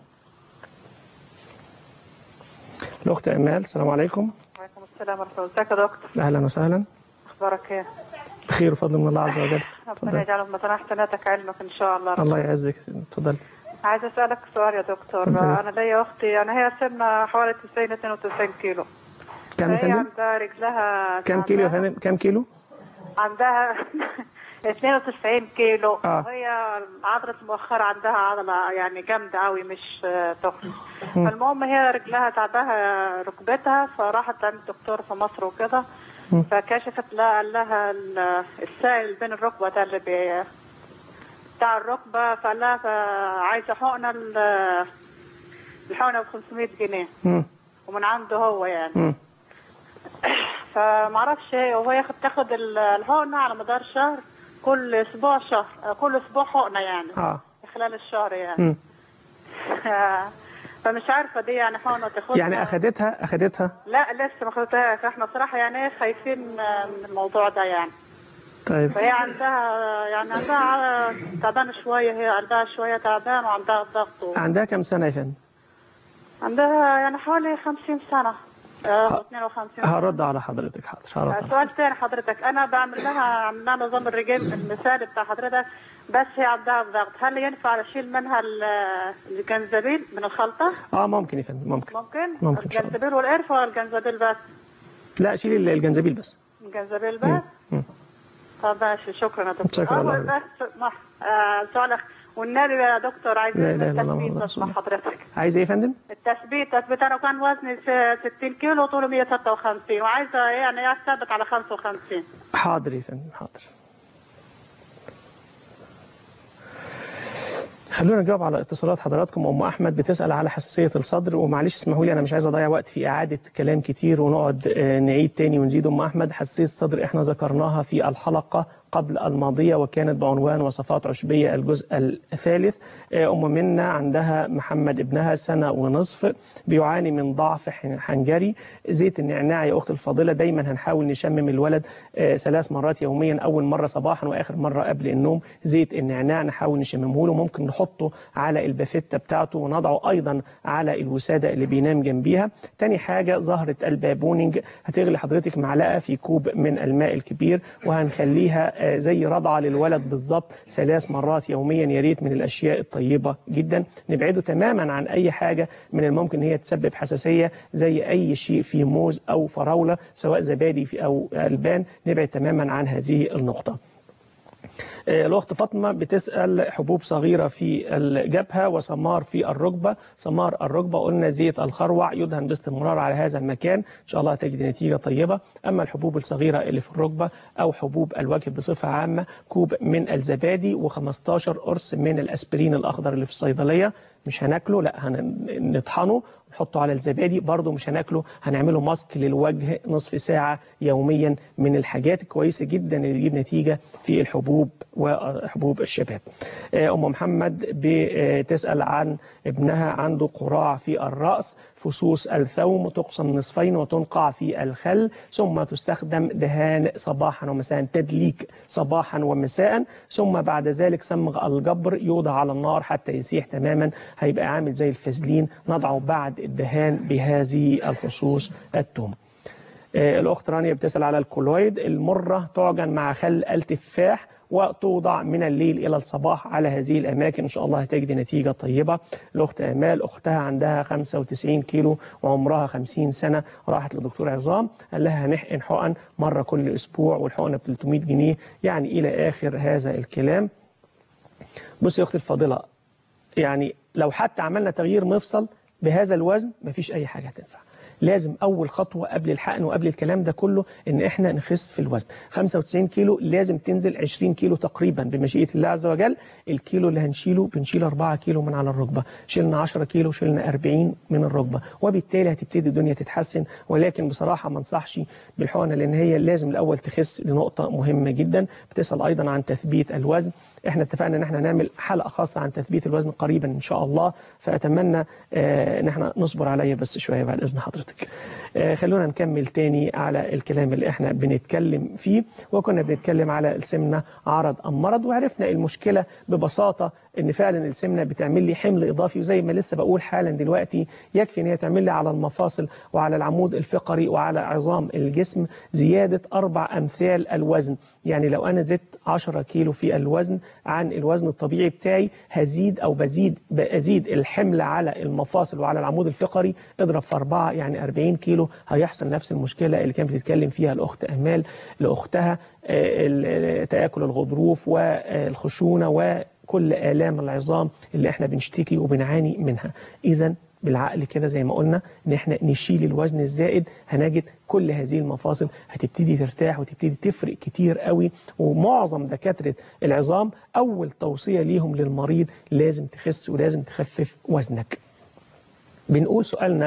الاخت امال السلام عليكم وعليكم السلام ورحمه الله ازيك يا دكتور اهلا وسهلا اخبارك ايه بخير وفضل من الله عز وجل ربنا اتفضل يجعله في ميزان حسناتك علمك ان شاء الله الله يعزك اتفضل عايزه اسالك سؤال يا دكتور اتفضل. انا ليا اختي يعني هي سنها حوالي 90 92 كيلو كم يا فهي فندم عندها رجلها كم كيلو يا فندم كم كيلو عندها 92 كيلو آه. وهي عضلة المؤخرة عندها عضلة يعني جامدة قوي مش آه، تخن مم. فالمهم هي رجلها تعبها ركبتها فراحت عند الدكتور في مصر وكده مم. فكشفت لها قال لها ال- السائل بين الركبة ده اللي بي بتاع الركبة فقال لها عايزة حقنة ال- الحقنة ب 500 جنيه مم. ومن عنده هو يعني مم. فمعرفش ايه وهي خد- تاخد ال- الحقنة على مدار شهر كل اسبوع شهر آه، كل اسبوع حقنة يعني اه خلال الشهر يعني مم. فمش عارفة دي يعني حقنة تاخدها يعني اخدتها اخدتها لا لسه ما خدتهاش احنا صراحة يعني إيه خايفين آه، من الموضوع ده يعني طيب فهي عندها يعني عندها تعبانة شوية هي عندها شوية تعبان وعندها ضغط عندها كم سنة يا فندم؟ عندها يعني حوالي 50 سنة آه، 52 هرد على حضرتك حاضر هرد على سؤال تاني حضرتك انا بعمل لها عامل لها نظام الرجيم المثالي بتاع حضرتك بس هي عندها الضغط هل ينفع اشيل منها ال- الجنزبيل من الخلطه اه ممكن يا فندم ممكن ممكن ممكن إن شاء الله. الجنزبيل والقرفه ولا الجنزبيل بس لا شيل الجنزبيل بس الجنزبيل مم. بس مم. طب ماشي شكرا يا دكتور شكرا آه، الله بس مح- آه، سؤال أخ- والنبي يا دكتور عايز لا إله إلا الله التثبيت محمد بس رسول مع حضرتك عايز ايه يا فندم؟ التثبيت تثبيت انا كان وزني س- 60 كيلو وطولي 156 وعايزه يعني اثبت على 55 حاضر يا فندم حاضر خلونا نجاوب على اتصالات حضراتكم ام احمد بتسال على حساسيه الصدر ومعلش اسمحوا لي انا مش عايز اضيع وقت في اعاده كلام كتير ونقعد آه، نعيد تاني ونزيد ام احمد حساسيه الصدر احنا ذكرناها في الحلقه قبل الماضيه وكانت بعنوان وصفات عشبيه الجزء الثالث آه، ام منى عندها محمد ابنها سنه ونصف بيعاني من ضعف حن- حنجري زيت النعناع يا اخت الفاضله دايما هنحاول نشمم الولد آه، ثلاث مرات يوميا اول مره صباحا واخر مره قبل النوم زيت النعناع نحاول نشممه له ممكن نحطه على البافيتا بتاعته ونضعه ايضا على الوساده اللي بينام جنبيها تاني حاجه زهره البابونج هتغلي حضرتك معلقه في كوب من الماء الكبير وهنخليها آه، زي رضعه للولد بالظبط ثلاث مرات يوميا يا ريت من الاشياء الطيبه جدا نبعده تماما عن اي حاجه من الممكن هي تسبب حساسيه زي اي شيء في موز او فراوله سواء زبادي في او البان نبعد تماما عن هذه النقطه آه، الأخت فاطمة بتسأل حبوب صغيرة في الجبهة وسمار في الركبة سمار الركبة قلنا زيت الخروع يدهن باستمرار على هذا المكان إن شاء الله تجد نتيجة طيبة أما الحبوب الصغيرة اللي في الركبة أو حبوب الوجه بصفة عامة كوب من الزبادي و15 قرص من الأسبرين الأخضر اللي في الصيدلية مش هناكله لا هنطحنه نحطه على الزبادي برضه مش هناكله هنعمله ماسك للوجه نصف ساعة يوميا من الحاجات الكويسة جدا اللي تجيب نتيجة في الحبوب وحبوب الشباب آه، أم محمد بتسأل عن ابنها عنده قراع في الرأس فصوص الثوم تقسم نصفين وتنقع في الخل ثم تستخدم دهان صباحا ومساء تدليك صباحا ومساء ثم بعد ذلك صمغ الجبر يوضع على النار حتى يسيح تماما هيبقى عامل زي الفازلين نضعه بعد الدهان بهذه الفصوص الثوم آه، الأخت رانيا بتسأل على الكولويد المرة تعجن مع خل التفاح وتوضع من الليل إلى الصباح على هذه الأماكن إن شاء الله هتجد نتيجة طيبة الأخت آمال أختها عندها 95 كيلو وعمرها 50 سنة راحت لدكتور عظام قال لها هنحقن حقن مرة كل أسبوع والحقنة ب 300 جنيه يعني إلى آخر هذا الكلام بصي يا أختي الفاضلة يعني لو حتى عملنا تغيير مفصل بهذا الوزن مفيش أي حاجة هتنفع لازم أول خطوة قبل الحقن وقبل الكلام ده كله إن إحنا نخس في الوزن 95 كيلو لازم تنزل 20 كيلو تقريبا بمشيئة الله عز وجل الكيلو اللي هنشيله بنشيل 4 كيلو من على الركبة شلنا 10 كيلو شلنا 40 من الركبة وبالتالي هتبتدي الدنيا تتحسن ولكن بصراحة ما انصحش بالحقنة لأن هي لازم الأول تخس لنقطة مهمة جدا بتسأل أيضا عن تثبيت الوزن احنا اتفقنا ان احنا نعمل حلقة خاصة عن تثبيت الوزن قريبا ان شاء الله فاتمنى آه، ان احنا نصبر عليا بس شوية بعد اذن حضرتك آه، خلونا نكمل تاني على الكلام اللي احنا بنتكلم فيه وكنا بنتكلم على السمنة عرض ام مرض وعرفنا المشكلة ببساطة ان فعلا السمنة بتعمل لي حمل اضافي وزي ما لسه بقول حالا دلوقتي يكفي ان هي تعمل لي على المفاصل وعلى العمود الفقري وعلى عظام الجسم زيادة اربع امثال الوزن يعني لو انا زدت 10 كيلو في الوزن عن الوزن الطبيعي بتاعي هزيد او بزيد بزيد الحمل على المفاصل وعلى العمود الفقري اضرب في أربعة يعني 40 كيلو هيحصل نفس المشكلة اللي كانت بتتكلم فيها الأخت أمال لأختها آه، ال- تآكل الغضروف والخشونة وكل آلام العظام اللي احنا بنشتكي وبنعاني منها إذا بالعقل كده زي ما قلنا ان احنا نشيل الوزن الزائد هنجد كل هذه المفاصل هتبتدي ترتاح وتبتدي تفرق كتير قوي ومعظم دكاترة العظام اول توصية ليهم للمريض لازم تخس ولازم تخفف وزنك بنقول سؤالنا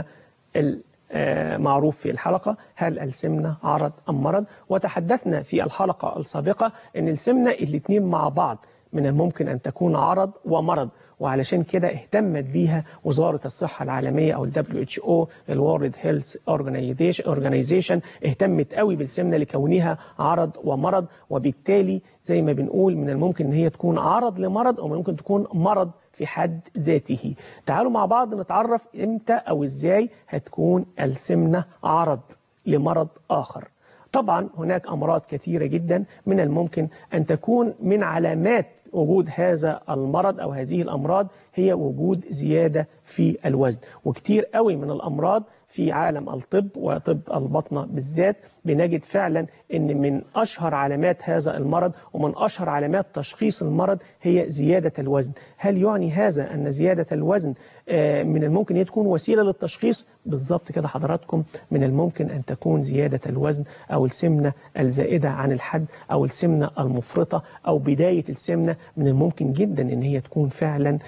المعروف في الحلقة هل السمنة عرض أم مرض وتحدثنا في الحلقة السابقة أن السمنة الاثنين مع بعض من الممكن أن تكون عرض ومرض وعلشان كده اهتمت بيها وزارة الصحة العالمية أو ال WHO الورد هيلث Organization اهتمت قوي بالسمنة لكونها عرض ومرض وبالتالي زي ما بنقول من الممكن ان هي تكون عرض لمرض او ممكن تكون مرض في حد ذاته تعالوا مع بعض نتعرف امتى او ازاي هتكون السمنة عرض لمرض آخر طبعا هناك أمراض كثيرة جدا من الممكن أن تكون من علامات وجود هذا المرض أو هذه الأمراض هي وجود زيادة في الوزن وكتير قوي من الأمراض في عالم الطب وطب البطنة بالذات بنجد فعلا ان من اشهر علامات هذا المرض ومن اشهر علامات تشخيص المرض هي زيادة الوزن هل يعني هذا ان زيادة الوزن من الممكن ان تكون وسيلة للتشخيص بالضبط كده حضراتكم من الممكن ان تكون زيادة الوزن او السمنة الزائدة عن الحد او السمنة المفرطة او بداية السمنة من الممكن جدا ان هي تكون فعلا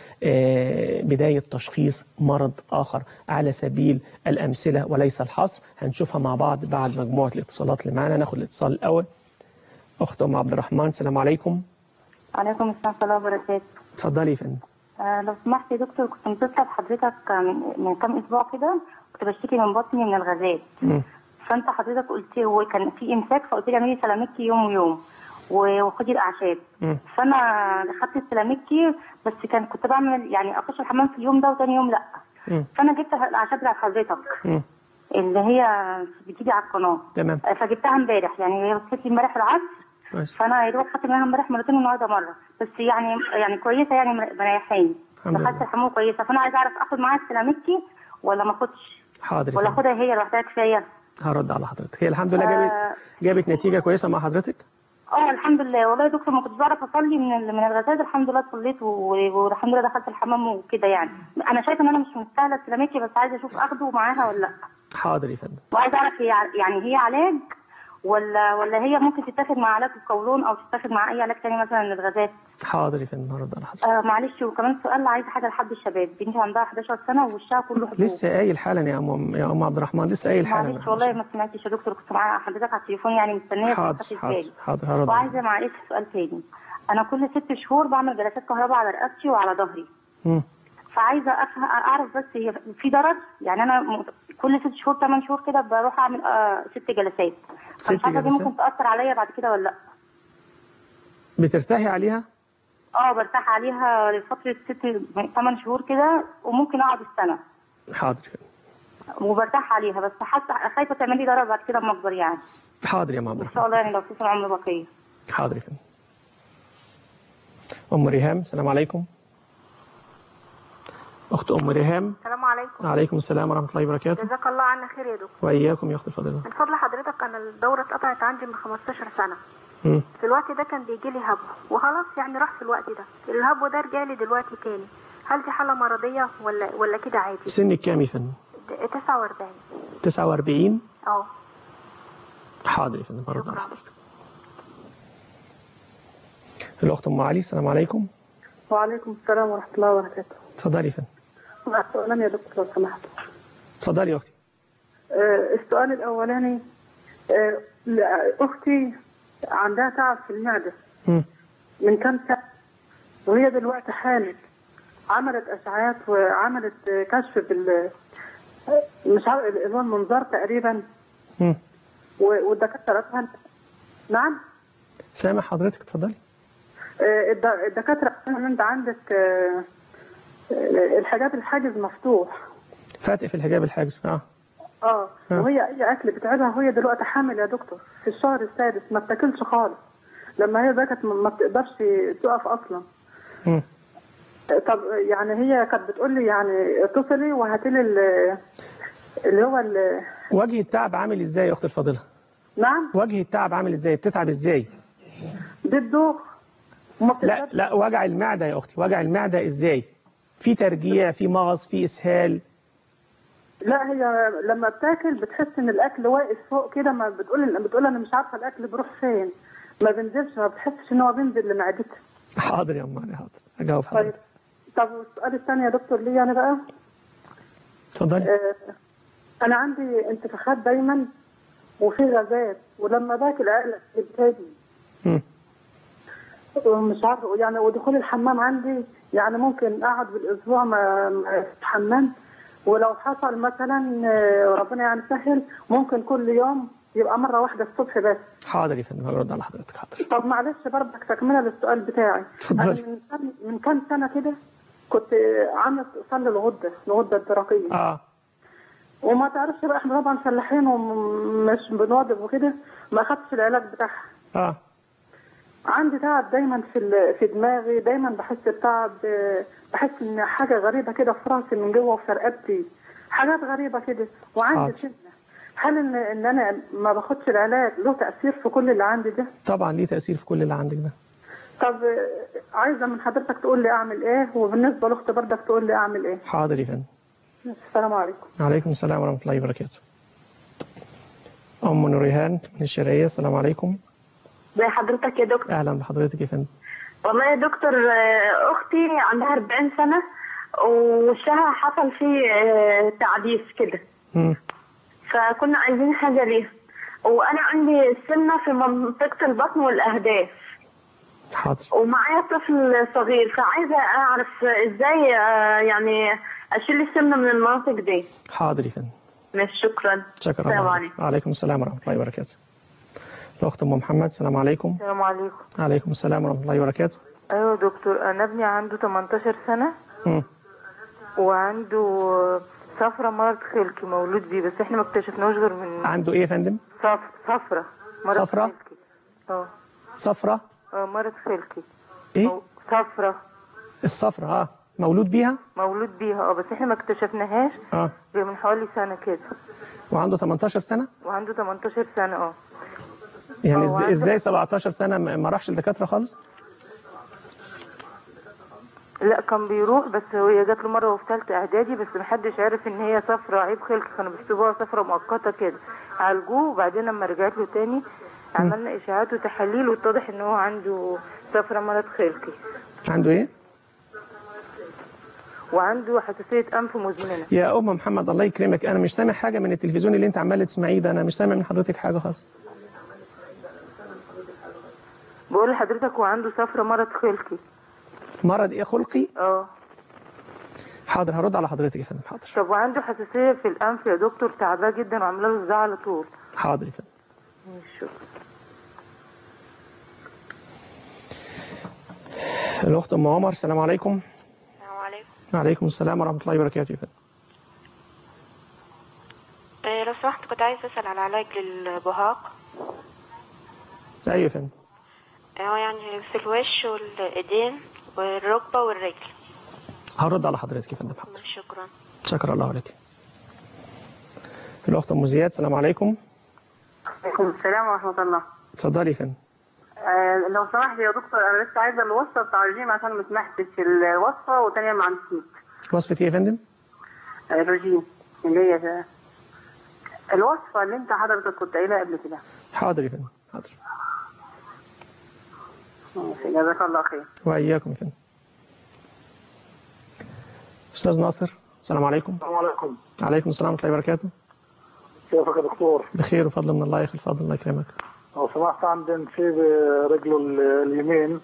بداية تشخيص مرض اخر على سبيل الامثلة وليس الحصر هنشوفها مع بعض بعد مجموعة الاتصالات اللي معانا ناخد الاتصال الأول أخت أم عبد الرحمن السلام عليكم عليكم السلام ورحمة الله وبركاته اتفضلي يا فندم آه لو سمحت يا دكتور كنت متصلة بحضرتك من, من كام أسبوع كده كنت بشتكي من بطني من الغازات مم. فأنت حضرتك قلت هو كان في إمساك فقلت لي اعملي سلامتكي يوم ويوم و- وخدي الأعشاب مم. فأنا خدت السلامتكي بس كان كنت بعمل يعني أخش الحمام في اليوم ده وتاني يوم لأ مم. فأنا جبت الأعشاب بتاعت حضرتك مم. اللي هي بتيجي على القناة تمام آه، فجبتها امبارح يعني هي وصلت لي امبارح العصر كويس فانا يا دوب خدت منها امبارح مرتين والنهارده مره بس يعني يعني كويسه يعني مريحاني الحمد دخلت لله الحمام كويسه فانا عايزه اعرف اخد معاها السلامتكي ولا ما اخدش حاضر يا ولا فندم. اخدها هي لوحدها كفايه هرد على حضرتك هي الحمد لله جابت آه، جابت نتيجة كويسة مع حضرتك اه الحمد لله والله يا دكتور ما كنتش بعرف اصلي من ال- من الغازات الحمد لله صليت و- والحمد لله دخلت الحمام وكده يعني انا شايفه ان انا مش مستاهله السلامتكي بس عايزه اشوف اخده معاها ولا لا حاضر يا فندم وعايزه اعرف هي ع- يعني هي علاج ولا ولا هي ممكن تتاخد مع علاج القولون او تتاخد مع اي علاج تاني مثلا للغازات حاضر يا فندم هرد على حضرتك آه معلش وكمان سؤال عايزه حاجه لحد الشباب بنتي عندها 11 سنه ووشها كله حبوب لسه قايل حالا يا ام يا ام عبد الرحمن لسه قايل حالا معلش والله ما سمعتش يا دكتور كنت معايا حضرتك على التليفون يعني مستنيه حاضر تتصل حاضر بالي. حاضر هرد على وعايزه معلش سؤال تاني انا كل ست شهور بعمل جلسات كهرباء على رقبتي وعلى ظهري مم. فعايزه أفهم اعرف بس هي في ضرر يعني انا م- كل ست شهور ثمان شهور كده بروح اعمل آه ست جلسات ست فمش عارفه دي جلسات؟ ممكن تاثر عليا بعد كده ولا لا بترتاحي عليها اه برتاح عليها لفتره ست ثمان شهور كده وممكن اقعد السنه حاضر يا فندم. وبرتاح عليها بس حاسه خايفه تعمل لي ضرر بعد كده اما اكبر يعني حاضر يا ام عبد ان الرحمن شاء الله يعني لو في طول عمري بقيه حاضر يا فندم ام ريهام السلام عليكم اخت ام ريهام السلام عليكم عليكم السلام ورحمه الله وبركاته جزاك الله عنا خير يا دكتور واياكم يا اخت الفاضله من فضل حضرتك انا الدوره اتقطعت عندي من 15 سنه مم. في الوقت ده كان بيجي لي هبو وخلاص يعني راح في الوقت ده الهبو ده رجع لي دلوقتي تاني هل دي حاله مرضيه ولا ولا كده عادي سنك كام يا فندم د- 49 49 اه حاضر يا فندم برد على شكرا. حضرتك الاخت ام علي السلام عليكم وعليكم السلام ورحمة الله وبركاته. اتفضلي يا فندم مع السؤالين يا دكتور لو سمحت. اتفضلي يا اختي آه، السؤال الأولاني آه، لا، أختي عندها تعب في المعدة مم. من كام سنة وهي دلوقتي حامل عملت أشعاعات وعملت آه، كشف بال مش عارف اللي هو المنظار تقريبا مم. و- والدكاترة قالت- نعم سامع حضرتك اتفضلي آه، الد- الدكاترة قالوا إن أنت عندك آه، آه، الحاجات الحاجز مفتوح فاتق في الحجاب الحاجز اه اه ها. وهي اي اكل بتعبها وهي دلوقتي حامل يا دكتور في الشهر السادس ما بتاكلش خالص لما هي بكت ما ما بتقدرش تقف اصلا مم. طب يعني هي كانت بتقول لي يعني اتصلي وهاتي لي ال- اللي هو ال- وجه التعب عامل ازاي يا اختي الفاضله نعم وجه التعب عامل ازاي بتتعب ازاي بتدوخ وما لا بتقدرش لا وجع المعده يا اختي وجع المعده ازاي في ترجيع في مغص في اسهال لا هي لما بتاكل بتحس ان الاكل واقف فوق كده ما بتقول بتقول انا مش عارفه الاكل بيروح فين ما بينزلش ما بتحسش ان هو بينزل لمعدتها حاضر يا ام علي حاضر اجاوب طيب حضرتك طب والسؤال الثاني يا دكتور لي انا بقى اتفضلي آه، انا عندي انتفاخات دايما وفي غازات ولما باكل عقلة بتهدي مم. ومش عارفه يعني ودخول الحمام عندي يعني ممكن اقعد بالاسبوع ما ما اتحمل ولو حصل مثلا آه، ربنا يعني سهل ممكن كل يوم يبقى مره واحده الصبح بس حاضر يا فندم هرد على حضرتك حاضر طب معلش برضك تكمله للسؤال بتاعي اتفضلي. انا من كام من كام سنه كده كنت عامله استئصال للغده الغده الدرقيه اه وما تعرفش بقى احنا طبعا فلاحين ومش بنواظب وكده ما اخدتش العلاج بتاعها اه عندي تعب دايما في ال- في دماغي دايما بحس بتعب آه، بحس ان حاجه غريبه كده في راسي من جوه وفي رقبتي حاجات غريبه كده وعندي حاضر. سمنه هل ان ان انا ما باخدش العلاج له تاثير في كل اللي عندي ده طبعا ليه تاثير في كل اللي عندك ده طب آه، عايزه من حضرتك تقول لي اعمل ايه وبالنسبه لاختي برضك تقول لي اعمل ايه حاضر يا فندم السلام عليكم عليكم السلام ورحمه الله وبركاته ام نوريهان من الشرقيه السلام عليكم زي حضرتك يا دكتور اهلا بحضرتك يا فندم والله يا دكتور آه، اختي عندها 40 سنه ووشها حصل فيه آه، تعديس كده مم. فكنا عايزين حاجه ليها وانا عندي سمنه في منطقه البطن والاهداف حاضر ومعايا طفل صغير فعايزه اعرف ازاي آه، يعني اشيل السمنه من المناطق دي حاضر يا فندم ماشي شكرا شكرا السلام الله. عليكم وعليكم السلام ورحمه الله وبركاته الاخت ام محمد السلام عليكم السلام عليكم عليكم السلام ورحمه الله وبركاته ايوه يا دكتور انا ابني عنده 18 سنه مم. وعنده صفرة مرض خلقي مولود بيه بس احنا ما اكتشفناهوش غير من عنده ايه يا فندم صف... صفرة مرض صفرة؟ خلقي اه صفرة اه مرض خلقي ايه صفرة الصفرة اه مولود بيها مولود بيها اه بس احنا ما اكتشفناهاش اه غير من حوالي سنة كده وعنده 18 سنة وعنده 18 سنة اه يعني آه، إز- وعنده- ازاي 17 سنة ما ما راحش الدكاترة خالص لا كان بيروح بس هي جات له مره وفي ثالثه اعدادي بس محدش عارف ان هي صفرة عيب خلقي كانوا بيكتبوها صفرة مؤقته كده عالجوه وبعدين لما رجعت له تاني عملنا اشاعات وتحاليل واتضح ان هو عنده صفرة مرض خلقي عنده ايه وعنده حساسيه انف مزمنه يا ام محمد الله يكرمك انا مش سامع حاجة من التلفزيون اللي انت عمال تسمعيه ده انا مش سامع من حضرتك حاجة خالص بقول لحضرتك هو عنده صفرة مرض خلقي مرض ايه خلقي اه حاضر هرد على حضرتك يا فندم حاضر طب وعنده حساسيه في الانف يا دكتور تعباه جدا وعامله له صداع على طول حاضر يا فندم ماشي، شكرا الاخت ام عمر السلام عليكم السلام عليكم وعليكم السلام ورحمة الله وبركاته يا فندم آه، لو سمحت كنت عايز أسأل على علاج للبهاق ايوه يا فندم هو يعني في الوش والإيدين والركبة والرجل هرد على حضرتك يا فندم حاضر شكرا شكرا الله لك الاخت ام زياد السلام عليكم عليكم السلام ورحمه الله اتفضلي يا فندم آه لو سمحت يا دكتور انا لسه عايزه الوصفه بتاع الرجيم عشان ما سمحتش الوصفه وتانية ما عنديش وصفة ايه يا فندم الرجيم اللي هي الوصفه اللي انت حضرتك كنت قايلها قبل كده حاضر يا فندم حاضر ماشي، جزاك الله خير واياكم يا فندم استاذ ناصر السلام عليكم السلام عليكم عليكم السلام ورحمه الله وبركاته كيفك يا دكتور؟ بخير وفضل من الله يا اخي الفاضل الله يكرمك لو سمحت عندي نسيب رجله ال- اليمين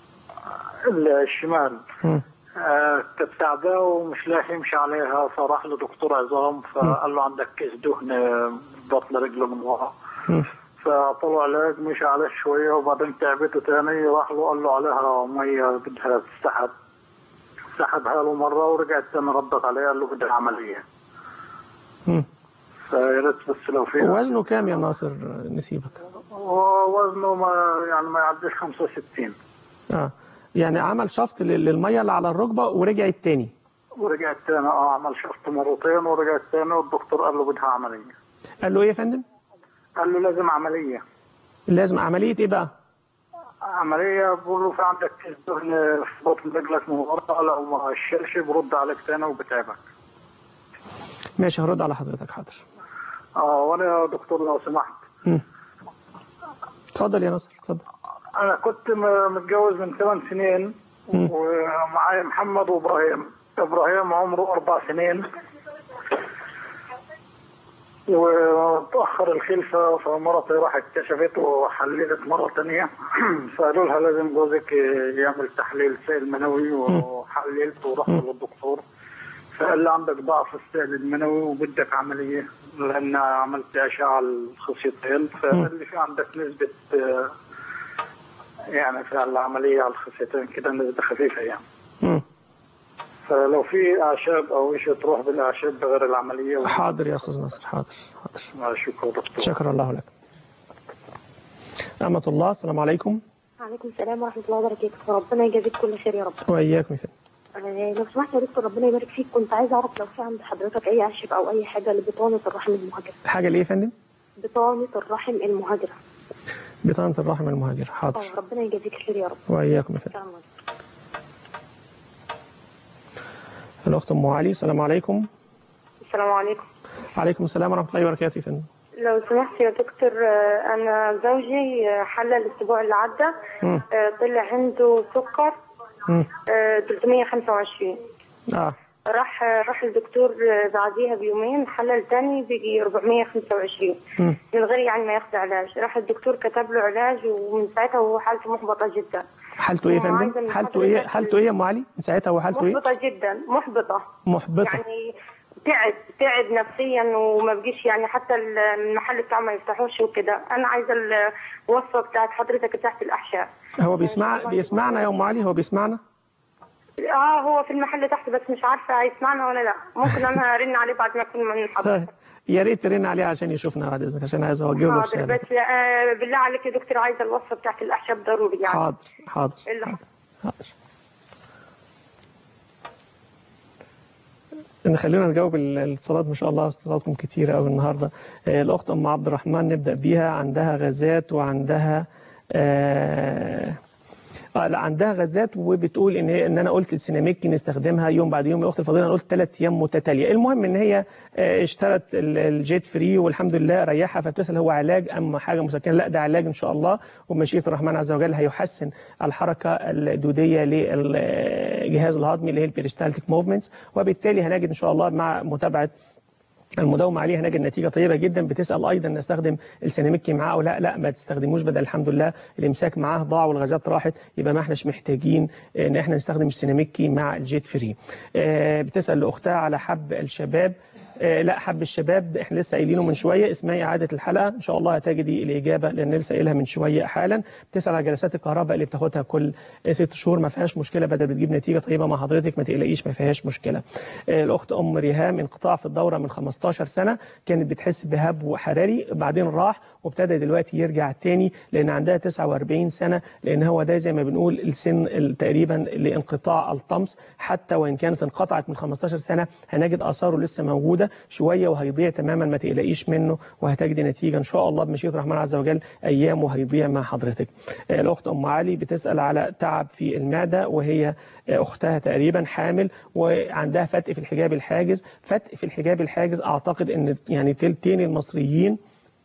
الشمال مم. آه، كانت تعباه ومش لاقي يمشي عليها فراح لدكتور عظام فقال له عندك كيس دهن بطن رجله من ورا مم. فطلع علاج مشي عليه شويه وبعدين تعبته تاني راح له قال له عليها ميه بدها تسحب سحبها له مره ورجعت تاني ردت عليه قال له بدها عمليه مم. فيا ريت بس لو في وزنه كام يا ناصر نسيبك ووزنه ما يعني ما يعديش 65 اه يعني عمل شفط لل- للميه اللي على الركبه ورجعت تاني ورجعت تاني اه عمل شفط مرتين ورجعت تاني والدكتور قال له بدها عمليه قال له ايه يا فندم قال له لازم عمليه لازم عمليه ايه بقى عمليه بقول له في عندك كيس دهن في بطن رجلك من ورا لو ما الشرش برد عليك تاني وبتعبك ماشي هرد على حضرتك حاضر اه وانا يا دكتور لو سمحت مم. اتفضل يا ناصر اتفضل انا كنت م- متجوز من ثمان سنين مم. ومعايا محمد وابراهيم ابراهيم عمره اربع سنين وتأخر الخلفة فمرتي راحت كشفت وحللت مرة تانية فقالوا لها لازم جوزك يعمل تحليل سائل منوي وحللت ورحت للدكتور فقال لي عندك ضعف السائل المنوي وبدك عملية لأن عملت أشعة الخصيتين فقال لي في عندك نسبة آه، يعني في العملية على الخصيتين كده نسبة خفيفة يعني مم. فلو في أعشاب أو شيء تروح بالأعشاب بغير العملية حاضر يا أستاذ ناصر حاضر حاضر شكرا دكتور شكر الله لك أمة الله السلام عليكم وعليكم السلام ورحمة الله وبركاته وربنا يجازيك كل خير يا رب وإياكم يا فندم آه، لو سمحت يا دكتور ربنا يبارك فيك كنت عايزة أعرف لو في عند حضرتك أي عشب أو أي حاجة لبطانة الرحم المهاجرة حاجة ليه يا فندم؟ بطانة الرحم المهاجرة بطانة الرحم المهاجر حاضر آه، ربنا يجازيك خير يا رب وإياكم يا فندم السلام عليكم. الأخت أم علي السلام عليكم السلام عليكم عليكم السلام ورحمة الله وبركاته يا فندم لو سمحت يا دكتور آه، أنا زوجي آه، حل الأسبوع اللي عدى مم. آه، طلع عنده سكر مم. آه، 325 آه راح آه، راح الدكتور آه، بعديها بيومين حلل تاني بيجي 425 مم. من غير يعني ما ياخد علاج راح الدكتور كتب له علاج ومن ساعتها وهو حالته محبطة جدا حالته إيه يا وعايزة فندم؟ من حالته إيه حضرتك حالته إيه يا أم علي؟ من ساعتها هو حالته إيه؟ محبطة جدا محبطة محبطة يعني تعب تعب نفسيا وما بقيش يعني حتى المحل بتاعه ما يفتحوش وكده انا عايزه الوصفه بتاعت حضرتك تحت الاحشاء هو بيسمع بيسمعنا يا أم علي هو بيسمعنا؟ اه هو في المحل تحت بس مش عارفه هيسمعنا ولا لا ممكن انا ارن عليه بعد ما اكون من حضرتك طيب يا ريت ترن عليه عشان يشوفنا بعد إذنك عشان عايز أوجه له حاضر رسالة بس آه بالله عليك يا دكتور عايزه الوصفه بتاعت الاحشاء ضروري يعني حاضر حاضر إلا- إن خلينا نجاوب ال- الاتصالات ما شاء الله اتصالاتكم كتيرة قوي النهارده آه، الأخت أم عبد الرحمن نبدأ بيها عندها غازات وعندها آه آه لا عندها غازات وبتقول ان هي ان انا قلت السيناميكي نستخدمها يوم بعد يوم يا اخت الفضيله انا قلت ثلاث ايام متتاليه المهم ان هي آه، اشترت ال- الجيت فري والحمد لله ريحها فبتسال هو علاج ام حاجه مسكنه لا ده علاج ان شاء الله ومشيئه الرحمن عز وجل هيحسن الحركه الدوديه للجهاز الهضمي اللي هي البيريستالتيك موفمنتس وبالتالي هنجد ان شاء الله مع متابعه المداومة عليها هنجد نتيجة طيبة جدا بتسأل أيضا نستخدم السيناميكي معاه أو لا لا ما تستخدموش بدل الحمد لله الإمساك معاه ضاع والغازات راحت يبقى ما احناش محتاجين إن احنا نستخدم السيناميكي مع الجيت فري آه، بتسأل لأختها على حب الشباب آه، لا حب الشباب ده احنا لسه قايلينه من شويه اسمها اعاده الحلقه ان شاء الله هتجدي الاجابه لان لسه قايلها من شويه حالا بتسال على جلسات الكهرباء اللي بتاخدها كل ست شهور ما فيهاش مشكله بدل بتجيب نتيجه طيبه مع حضرتك ما تقلقيش ما فيهاش مشكله آه، الاخت ام ريهام انقطاع في الدوره من 15 سنه كانت بتحس بهبو حراري بعدين راح وابتدى دلوقتي يرجع تاني لان عندها 49 سنه لان هو ده زي ما بنقول السن ال- تقريبا لانقطاع الطمس حتى وان كانت انقطعت من 15 سنه هنجد اثاره لسه موجوده شويه وهيضيع تماما ما تقلقيش منه وهتجدي نتيجه ان شاء الله بمشيئه الرحمن عز وجل ايامه هيضيع مع حضرتك. آه، الاخت ام علي بتسال على تعب في المعده وهي آه، اختها تقريبا حامل وعندها فتق في الحجاب الحاجز، فتق في الحجاب الحاجز اعتقد ان يعني تلتين المصريين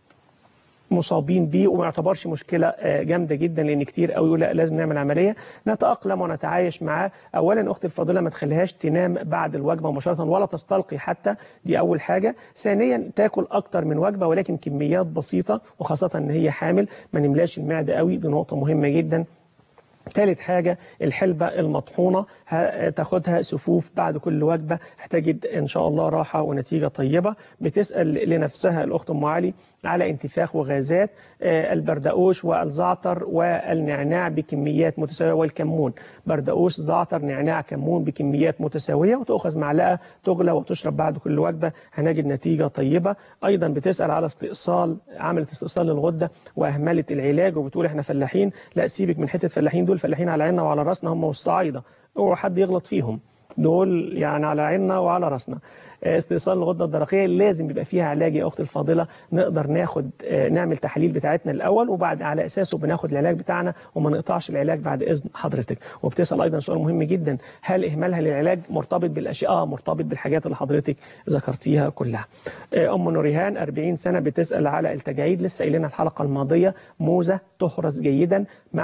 مصابين بيه وما يعتبرش مشكله آه، جامده جدا لان كتير قوي يقول لا لازم نعمل عمليه نتاقلم ونتعايش معاه اولا اختي الفاضله ما تخليهاش تنام بعد الوجبه مباشره ولا تستلقي حتى دي اول حاجه ثانيا تاكل اكتر من وجبه ولكن كميات بسيطه وخاصه ان هي حامل ما نملاش المعده قوي دي نقطه مهمه جدا ثالث حاجة الحلبة المطحونة ه- تاخدها سفوف بعد كل وجبة هتجد إن شاء الله راحة ونتيجة طيبة بتسأل لنفسها الأخت أم علي على انتفاخ وغازات آه، البردقوش والزعتر والنعناع بكميات متساوية والكمون بردقوش زعتر نعناع كمون بكميات متساوية وتأخذ معلقة تغلى وتشرب بعد كل وجبة هنجد نتيجة طيبة أيضا بتسأل على استئصال عملت استئصال للغدة وأهملت العلاج وبتقول احنا فلاحين لا سيبك من حتة فلاحين دول فلاحين على عيننا وعلى راسنا هم والصعايدة اوعوا حد يغلط فيهم دول يعني على عيننا وعلى راسنا استئصال الغده الدرقيه لازم يبقى فيها علاج يا اختي الفاضله نقدر ناخد آه، نعمل تحاليل بتاعتنا الاول وبعد على اساسه بناخد العلاج بتاعنا وما نقطعش العلاج بعد اذن حضرتك وبتسال ايضا سؤال مهم جدا هل اهمالها للعلاج مرتبط بالاشياء اه مرتبط بالحاجات اللي حضرتك ذكرتيها كلها آه، ام نوريهان 40 سنه بتسال على التجاعيد لسه قايلينها الحلقه الماضيه موزه تحرز جيدا مع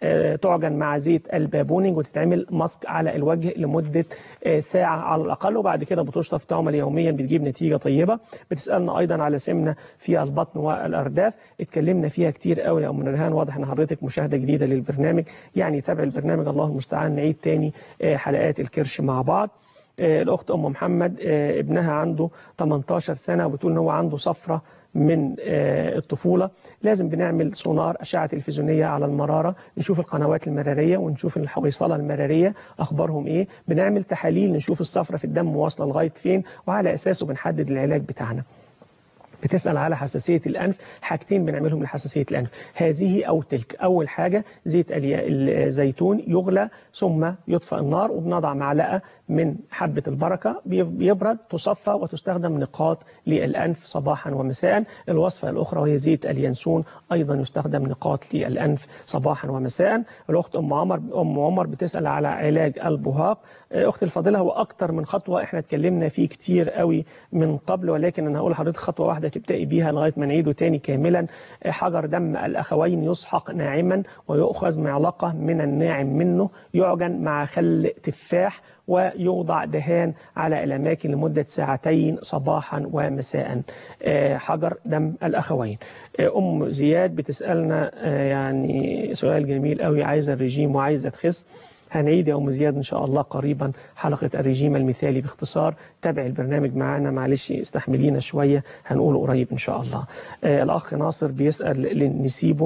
آه، تعجن مع زيت البابونج وتتعمل ماسك على الوجه لمدة آه، ساعة على الأقل وبعد كده بتشطف تعمل يوميا بتجيب نتيجة طيبة بتسألنا أيضا على سمنة في البطن والأرداف اتكلمنا فيها كتير قوي يا أم نورهان واضح إن حضرتك مشاهدة جديدة للبرنامج يعني تابع البرنامج الله المستعان نعيد تاني آه، حلقات الكرش مع بعض آه، الأخت أم محمد آه، ابنها عنده 18 سنة وبتقول إن هو عنده صفرة من آه، الطفولة لازم بنعمل سونار أشعة تلفزيونية على المرارة نشوف القنوات المرارية ونشوف الحويصلة المرارية أخبارهم إيه بنعمل تحاليل نشوف الصفرة في الدم واصلة لغاية فين وعلى أساسه بنحدد العلاج بتاعنا بتسأل على حساسية الأنف حاجتين بنعملهم لحساسية الأنف هذه أو تلك أول حاجة زيت اليا- الزيتون يغلى ثم يطفأ النار وبنضع معلقة من حبة البركة بي- بيبرد تصفى وتستخدم نقاط للأنف صباحا ومساء الوصفة الأخرى وهي زيت اليانسون أيضا يستخدم نقاط للأنف صباحا ومساء الأخت أم عمر أم عمر بتسأل على علاج البهاق أخت الفاضلة هو أكتر من خطوة إحنا اتكلمنا فيه كتير قوي من قبل ولكن أنا هقول لحضرتك خطوة واحدة تبدأي بيها لغاية ما نعيده تاني كاملا حجر دم الأخوين يسحق ناعما ويؤخذ معلقة من الناعم منه يعجن مع خل تفاح ويوضع دهان على الأماكن لمدة ساعتين صباحا ومساء آه، حجر دم الأخوين آه، أم زياد بتسألنا آه، يعني سؤال جميل قوي عايزة الرجيم وعايزة تخس هنعيد يا أم زياد إن شاء الله قريبا حلقة الرجيم المثالي باختصار تابع البرنامج معانا معلش استحملينا شوية هنقوله قريب إن شاء الله آه الأخ ناصر بيسأل نسيبه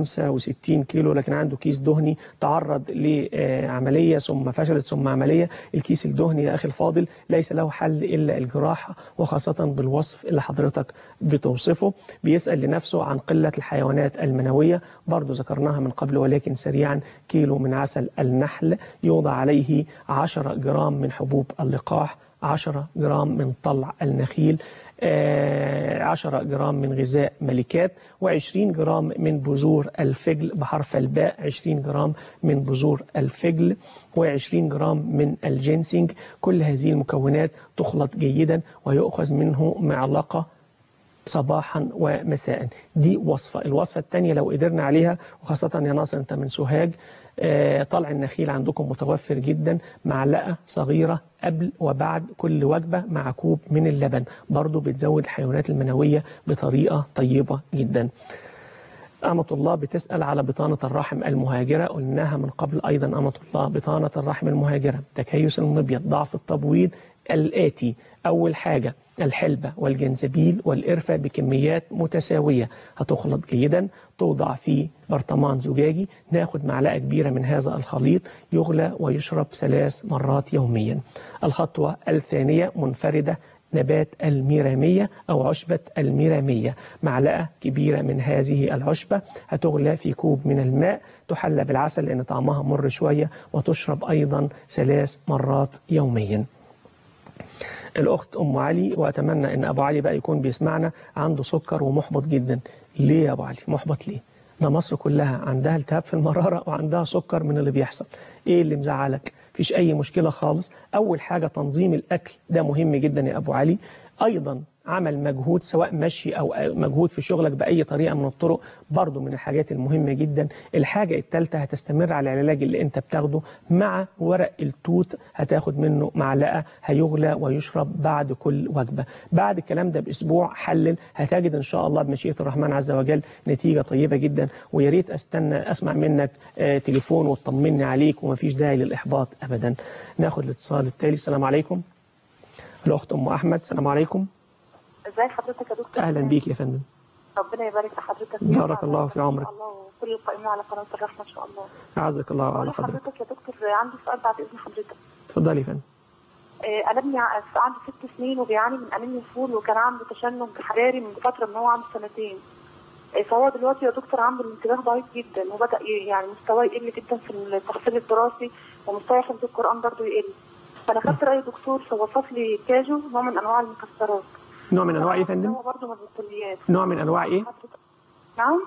65 كيلو لكن عنده كيس دهني تعرض لعملية ثم فشلت ثم عملية الكيس الدهني يا أخي الفاضل ليس له حل إلا الجراحة وخاصة بالوصف اللي حضرتك بتوصفه بيسأل لنفسه عن قلة الحيوانات المنوية برضو ذكرناها من قبل ولكن سريعا كيلو من عسل النحل يوضع عليه 10 جرام من حبوب اللقاح 10 جرام من طلع النخيل آه، 10 جرام من غذاء ملكات و20 جرام من بذور الفجل بحرف الباء 20 جرام من بذور الفجل و20 جرام من الجينسينج كل هذه المكونات تخلط جيدا ويؤخذ منه معلقة صباحا ومساء دي وصفة الوصفة الثانية لو قدرنا عليها وخاصة يا ناصر انت من سوهاج آه، طلع النخيل عندكم متوفر جدا معلقة صغيرة قبل وبعد كل وجبة مع كوب من اللبن برضو بتزود الحيوانات المنوية بطريقة طيبة جدا أمة الله بتسأل على بطانة الرحم المهاجرة قلناها من قبل أيضا أمة الله بطانة الرحم المهاجرة تكيس المبيض ضعف التبويض الآتي أول حاجة الحلبة والجنزبيل والقرفة بكميات متساوية هتخلط جيدا توضع في برطمان زجاجي ناخد معلقة كبيرة من هذا الخليط يغلى ويشرب ثلاث مرات يوميا الخطوة الثانية منفردة نبات الميرامية أو عشبة الميرامية معلقة كبيرة من هذه العشبة هتغلى في كوب من الماء تحلى بالعسل لأن طعمها مر شوية وتشرب أيضا ثلاث مرات يوميا الأخت أم علي وأتمنى أن أبو علي بقى يكون بيسمعنا عنده سكر ومحبط جدا ليه يا أبو علي محبط ليه ده مصر كلها عندها التهاب في المرارة وعندها سكر من اللي بيحصل إيه اللي مزعلك فيش أي مشكلة خالص أول حاجة تنظيم الأكل ده مهم جدا يا أبو علي أيضا عمل مجهود سواء مشي أو مجهود في شغلك بأي طريقة من الطرق برضو من الحاجات المهمة جدا الحاجة الثالثة هتستمر على العلاج اللي انت بتاخده مع ورق التوت هتاخد منه معلقة هيغلى ويشرب بعد كل وجبة بعد الكلام ده بأسبوع حلل هتجد إن شاء الله بمشيئة الرحمن عز وجل نتيجة طيبة جدا ويا ريت أستنى أسمع منك آه، تليفون وتطمني عليك ومفيش داعي للإحباط أبدا ناخد الاتصال التالي السلام عليكم الأخت أم أحمد السلام عليكم ازي حضرتك يا دكتور أهلا بيك يا فندم ربنا يبارك في حضرتك بارك الله في عمرك الله وكل القائمين على قناه الرحمه ان شاء الله أعزك الله بقول على حضرتك لحضرتك يا دكتور عندي سؤال بعد اذن حضرتك اتفضلي يا فندم آه، انا ابني ع- عنده ست سنين وبيعاني من انيميا الفول وكان عنده تشنج حراري من فتره ان هو عنده سنتين آه، فهو دلوقتي يا دكتور عنده الانتباه ضعيف جدا وبدا ي- يعني مستواه يقل جدا في التحصيل الدراسي ومستوى حفظ القران برضه يقل فانا خدت راي دكتور فوصف لي كاجو نوع من انواع المكسرات نوع من أنواع إيه يا فندم هو برضه من البقوليات نوع من أنواع إيه نعم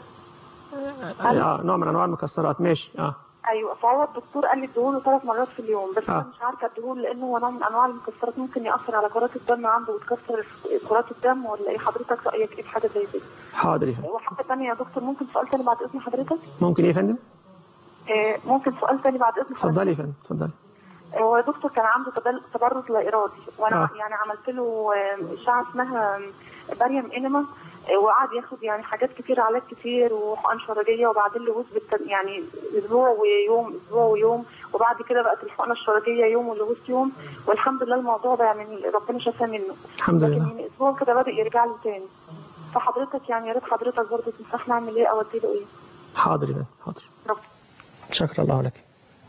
آه نوع من أنواع المكسرات ماشي آه ايوه فهو الدكتور قال لي اديهوله ثلاث مرات في اليوم بس آه. انا مش عارفه اديهوله لانه هو نوع من انواع المكسرات ممكن ياثر على كرات الدم عنده وتكسر كرات الدم ولا ايه حضرتك رايك ايه في حاجه زي كده؟ حاضر يا فندم وحاجه ثانيه يا دكتور ممكن سؤال ثاني بعد اذن حضرتك؟ ممكن إيه يا فندم آه، ممكن سؤال تاني بعد اذن حضرتك اتفضلي يا فندم اتفضلي هو دكتور كان عنده تبل- تبرز لا ارادي وانا آه. يعني عملت له آه، اشعه اسمها باريوم انما آه، وقعد ياخد يعني حاجات كتير علاج كتير وحقن شرجيه وبعدين لغوص بالت... يعني اسبوع ويوم اسبوع ويوم وبعد كده بقت الحقنه الشرجيه يوم واللغوص يوم والحمد لله الموضوع ده يعني ربنا شفاه منه الحمد لكن لله من اسبوع كده بدا يرجع له تاني فحضرتك يعني يا ريت حضرتك برضه تنصحني اعمل ايه او اديله ايه حاضر يا فندم حاضر رب. شكر الله لك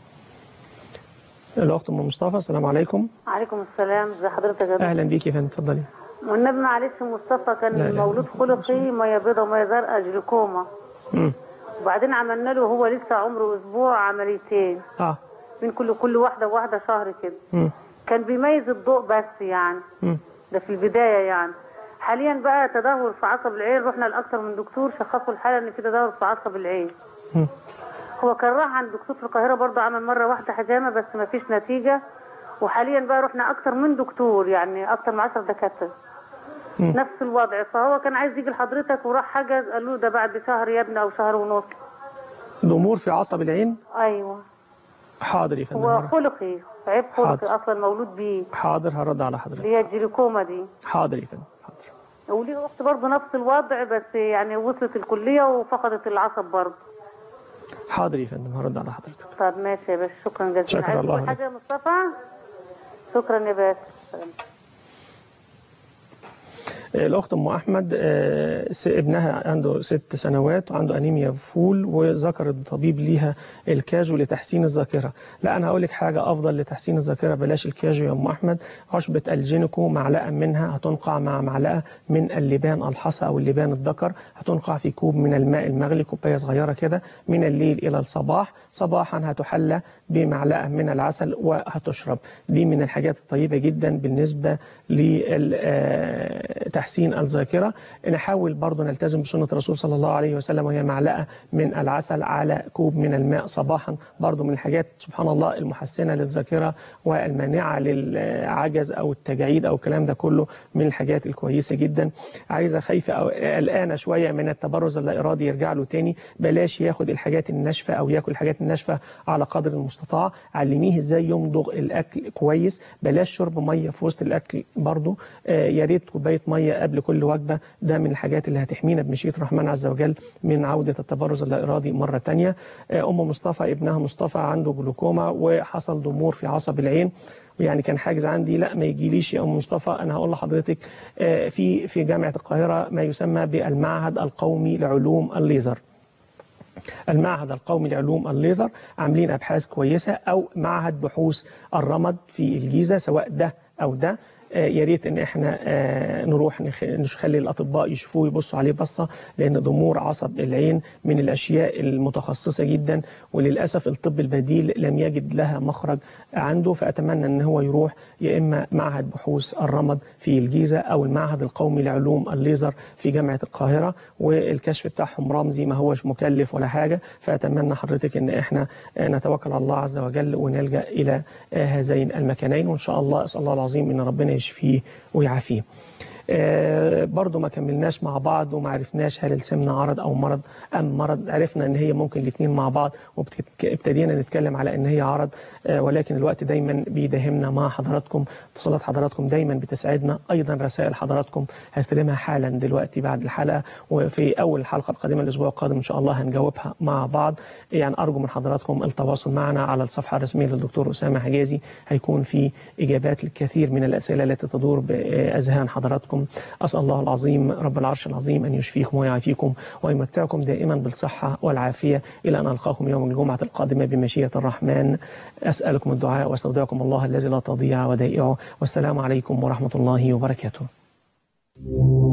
الأخت أم مصطفى السلام عليكم عليكم السلام ازي حضرتك يا دكتور أهلا بيك يا فندم اتفضلي والنبي معلش مصطفى كان لا، لا. مولود خلقي ميه بيضاء وميه زرقاء جلوكوما مم. وبعدين عملنا له وهو لسه عمره اسبوع عمليتين اه من كل كل واحده وواحده شهر كده مم. كان بيميز الضوء بس يعني مم. ده في البدايه يعني حاليا بقى تدهور في عصب العين رحنا لاكثر من دكتور شخصوا الحاله ان في تدهور في عصب العين مم. هو كان راح عند دكتور في القاهره برضه عمل مره واحده حجامه بس ما فيش نتيجه وحاليا بقى رحنا اكثر من دكتور يعني اكثر من 10 دكاتره مم. نفس الوضع فهو كان عايز يجي لحضرتك وراح حجز قال له ده بعد شهر يا ابني او شهر ونص ضمور في عصب العين ايوه حاضر يا فندم هو هر- خلقي عيب خلقي حاضر. اصلا مولود بيه حاضر هرد على حضرتك اللي هي الجلوكوما دي حاضر يا فندم وليه اخت برضه نفس الوضع بس يعني وصلت الكليه وفقدت العصب برضه حاضر يا فندم هرد على حضرتك طب ماشي يا باشا شكرا جزيلا شكرا عايز الله تقول لك. حاجه يا مصطفى شكرا يا باشا سلام. الأخت أم أحمد آه، س- ابنها عنده ست سنوات وعنده أنيميا فول وذكرت طبيب ليها الكاجو لتحسين الذاكرة لا أنا هقول لك حاجة أفضل لتحسين الذاكرة بلاش الكاجو يا أم أحمد عشبة الجينيكو معلقة منها هتنقع مع معلقة من اللبان الحصى أو اللبان الذكر هتنقع في كوب من الماء المغلي كوباية صغيرة كده من الليل إلى الصباح صباحا هتحلى بمعلقة من العسل وهتشرب دي من الحاجات الطيبة جدا بالنسبة لتحسين الذاكرة نحاول برضو نلتزم بسنة الرسول صلى الله عليه وسلم وهي معلقة من العسل على كوب من الماء صباحا برضو من الحاجات سبحان الله المحسنة للذاكرة والمانعة للعجز أو التجاعيد أو الكلام ده كله من الحاجات الكويسة جدا عايزة خايفة أو قلقانة شوية من التبرز اللا إرادي يرجع له تاني بلاش ياخد الحاجات الناشفة أو ياكل الحاجات الناشفة على قدر المستطاع علميه ازاي يمضغ الأكل كويس بلاش شرب مية في وسط الأكل برضو آه، يا ريت كوباية مية قبل كل وجبة ده من الحاجات اللي هتحمينا بمشيئة الرحمن عز وجل من عودة التبرز اللا إرادي مرة تانية آه، أم مصطفى ابنها مصطفى عنده جلوكوما وحصل ضمور في عصب العين يعني كان حاجز عندي لا ما يجيليش يا ام مصطفى انا هقول لحضرتك آه، في في جامعه القاهره ما يسمى بالمعهد القومي لعلوم الليزر المعهد القومي لعلوم الليزر عاملين ابحاث كويسه او معهد بحوث الرمد في الجيزه سواء ده او ده آه، يا ريت ان احنا آه، نروح نخ- نخلي الاطباء يشوفوه ويبصوا عليه بصه لان ضمور عصب العين من الاشياء المتخصصه جدا وللاسف الطب البديل لم يجد لها مخرج عنده فاتمنى ان هو يروح يا اما معهد بحوث الرمد في الجيزه او المعهد القومي لعلوم الليزر في جامعه القاهره والكشف بتاعهم رمزي ما هوش مكلف ولا حاجه فاتمنى حضرتك ان احنا آه، نتوكل على الله عز وجل ونلجا الى آه، هذين المكانين وان شاء الله اسال الله العظيم ان ربنا يشفيه ويعافيه. آه، برضو ما كملناش مع بعض وما عرفناش هل السمنة عرض أو مرض أم مرض عرفنا أن هي ممكن الاثنين مع بعض وابتدينا نتكلم على أن هي عرض آه، ولكن الوقت دايما بيداهمنا مع حضراتكم اتصالات حضراتكم دايما بتسعدنا أيضا رسائل حضراتكم هستلمها حالا دلوقتي بعد الحلقة وفي أول الحلقة القادمة الأسبوع القادم إن شاء الله هنجاوبها مع بعض يعني أرجو من حضراتكم التواصل معنا على الصفحة الرسمية للدكتور أسامة حجازي هيكون في إجابات للكثير من الأسئلة التي تدور بأذهان حضراتكم أسأل الله العظيم رب العرش العظيم أن يشفيكم ويعافيكم ويمتعكم دائما بالصحة والعافية إلى أن ألقاكم يوم الجمعة القادمة بمشيئة الرحمن أسألكم الدعاء واستودعكم الله الذي لا تضيع ودائعه والسلام عليكم ورحمة الله وبركاته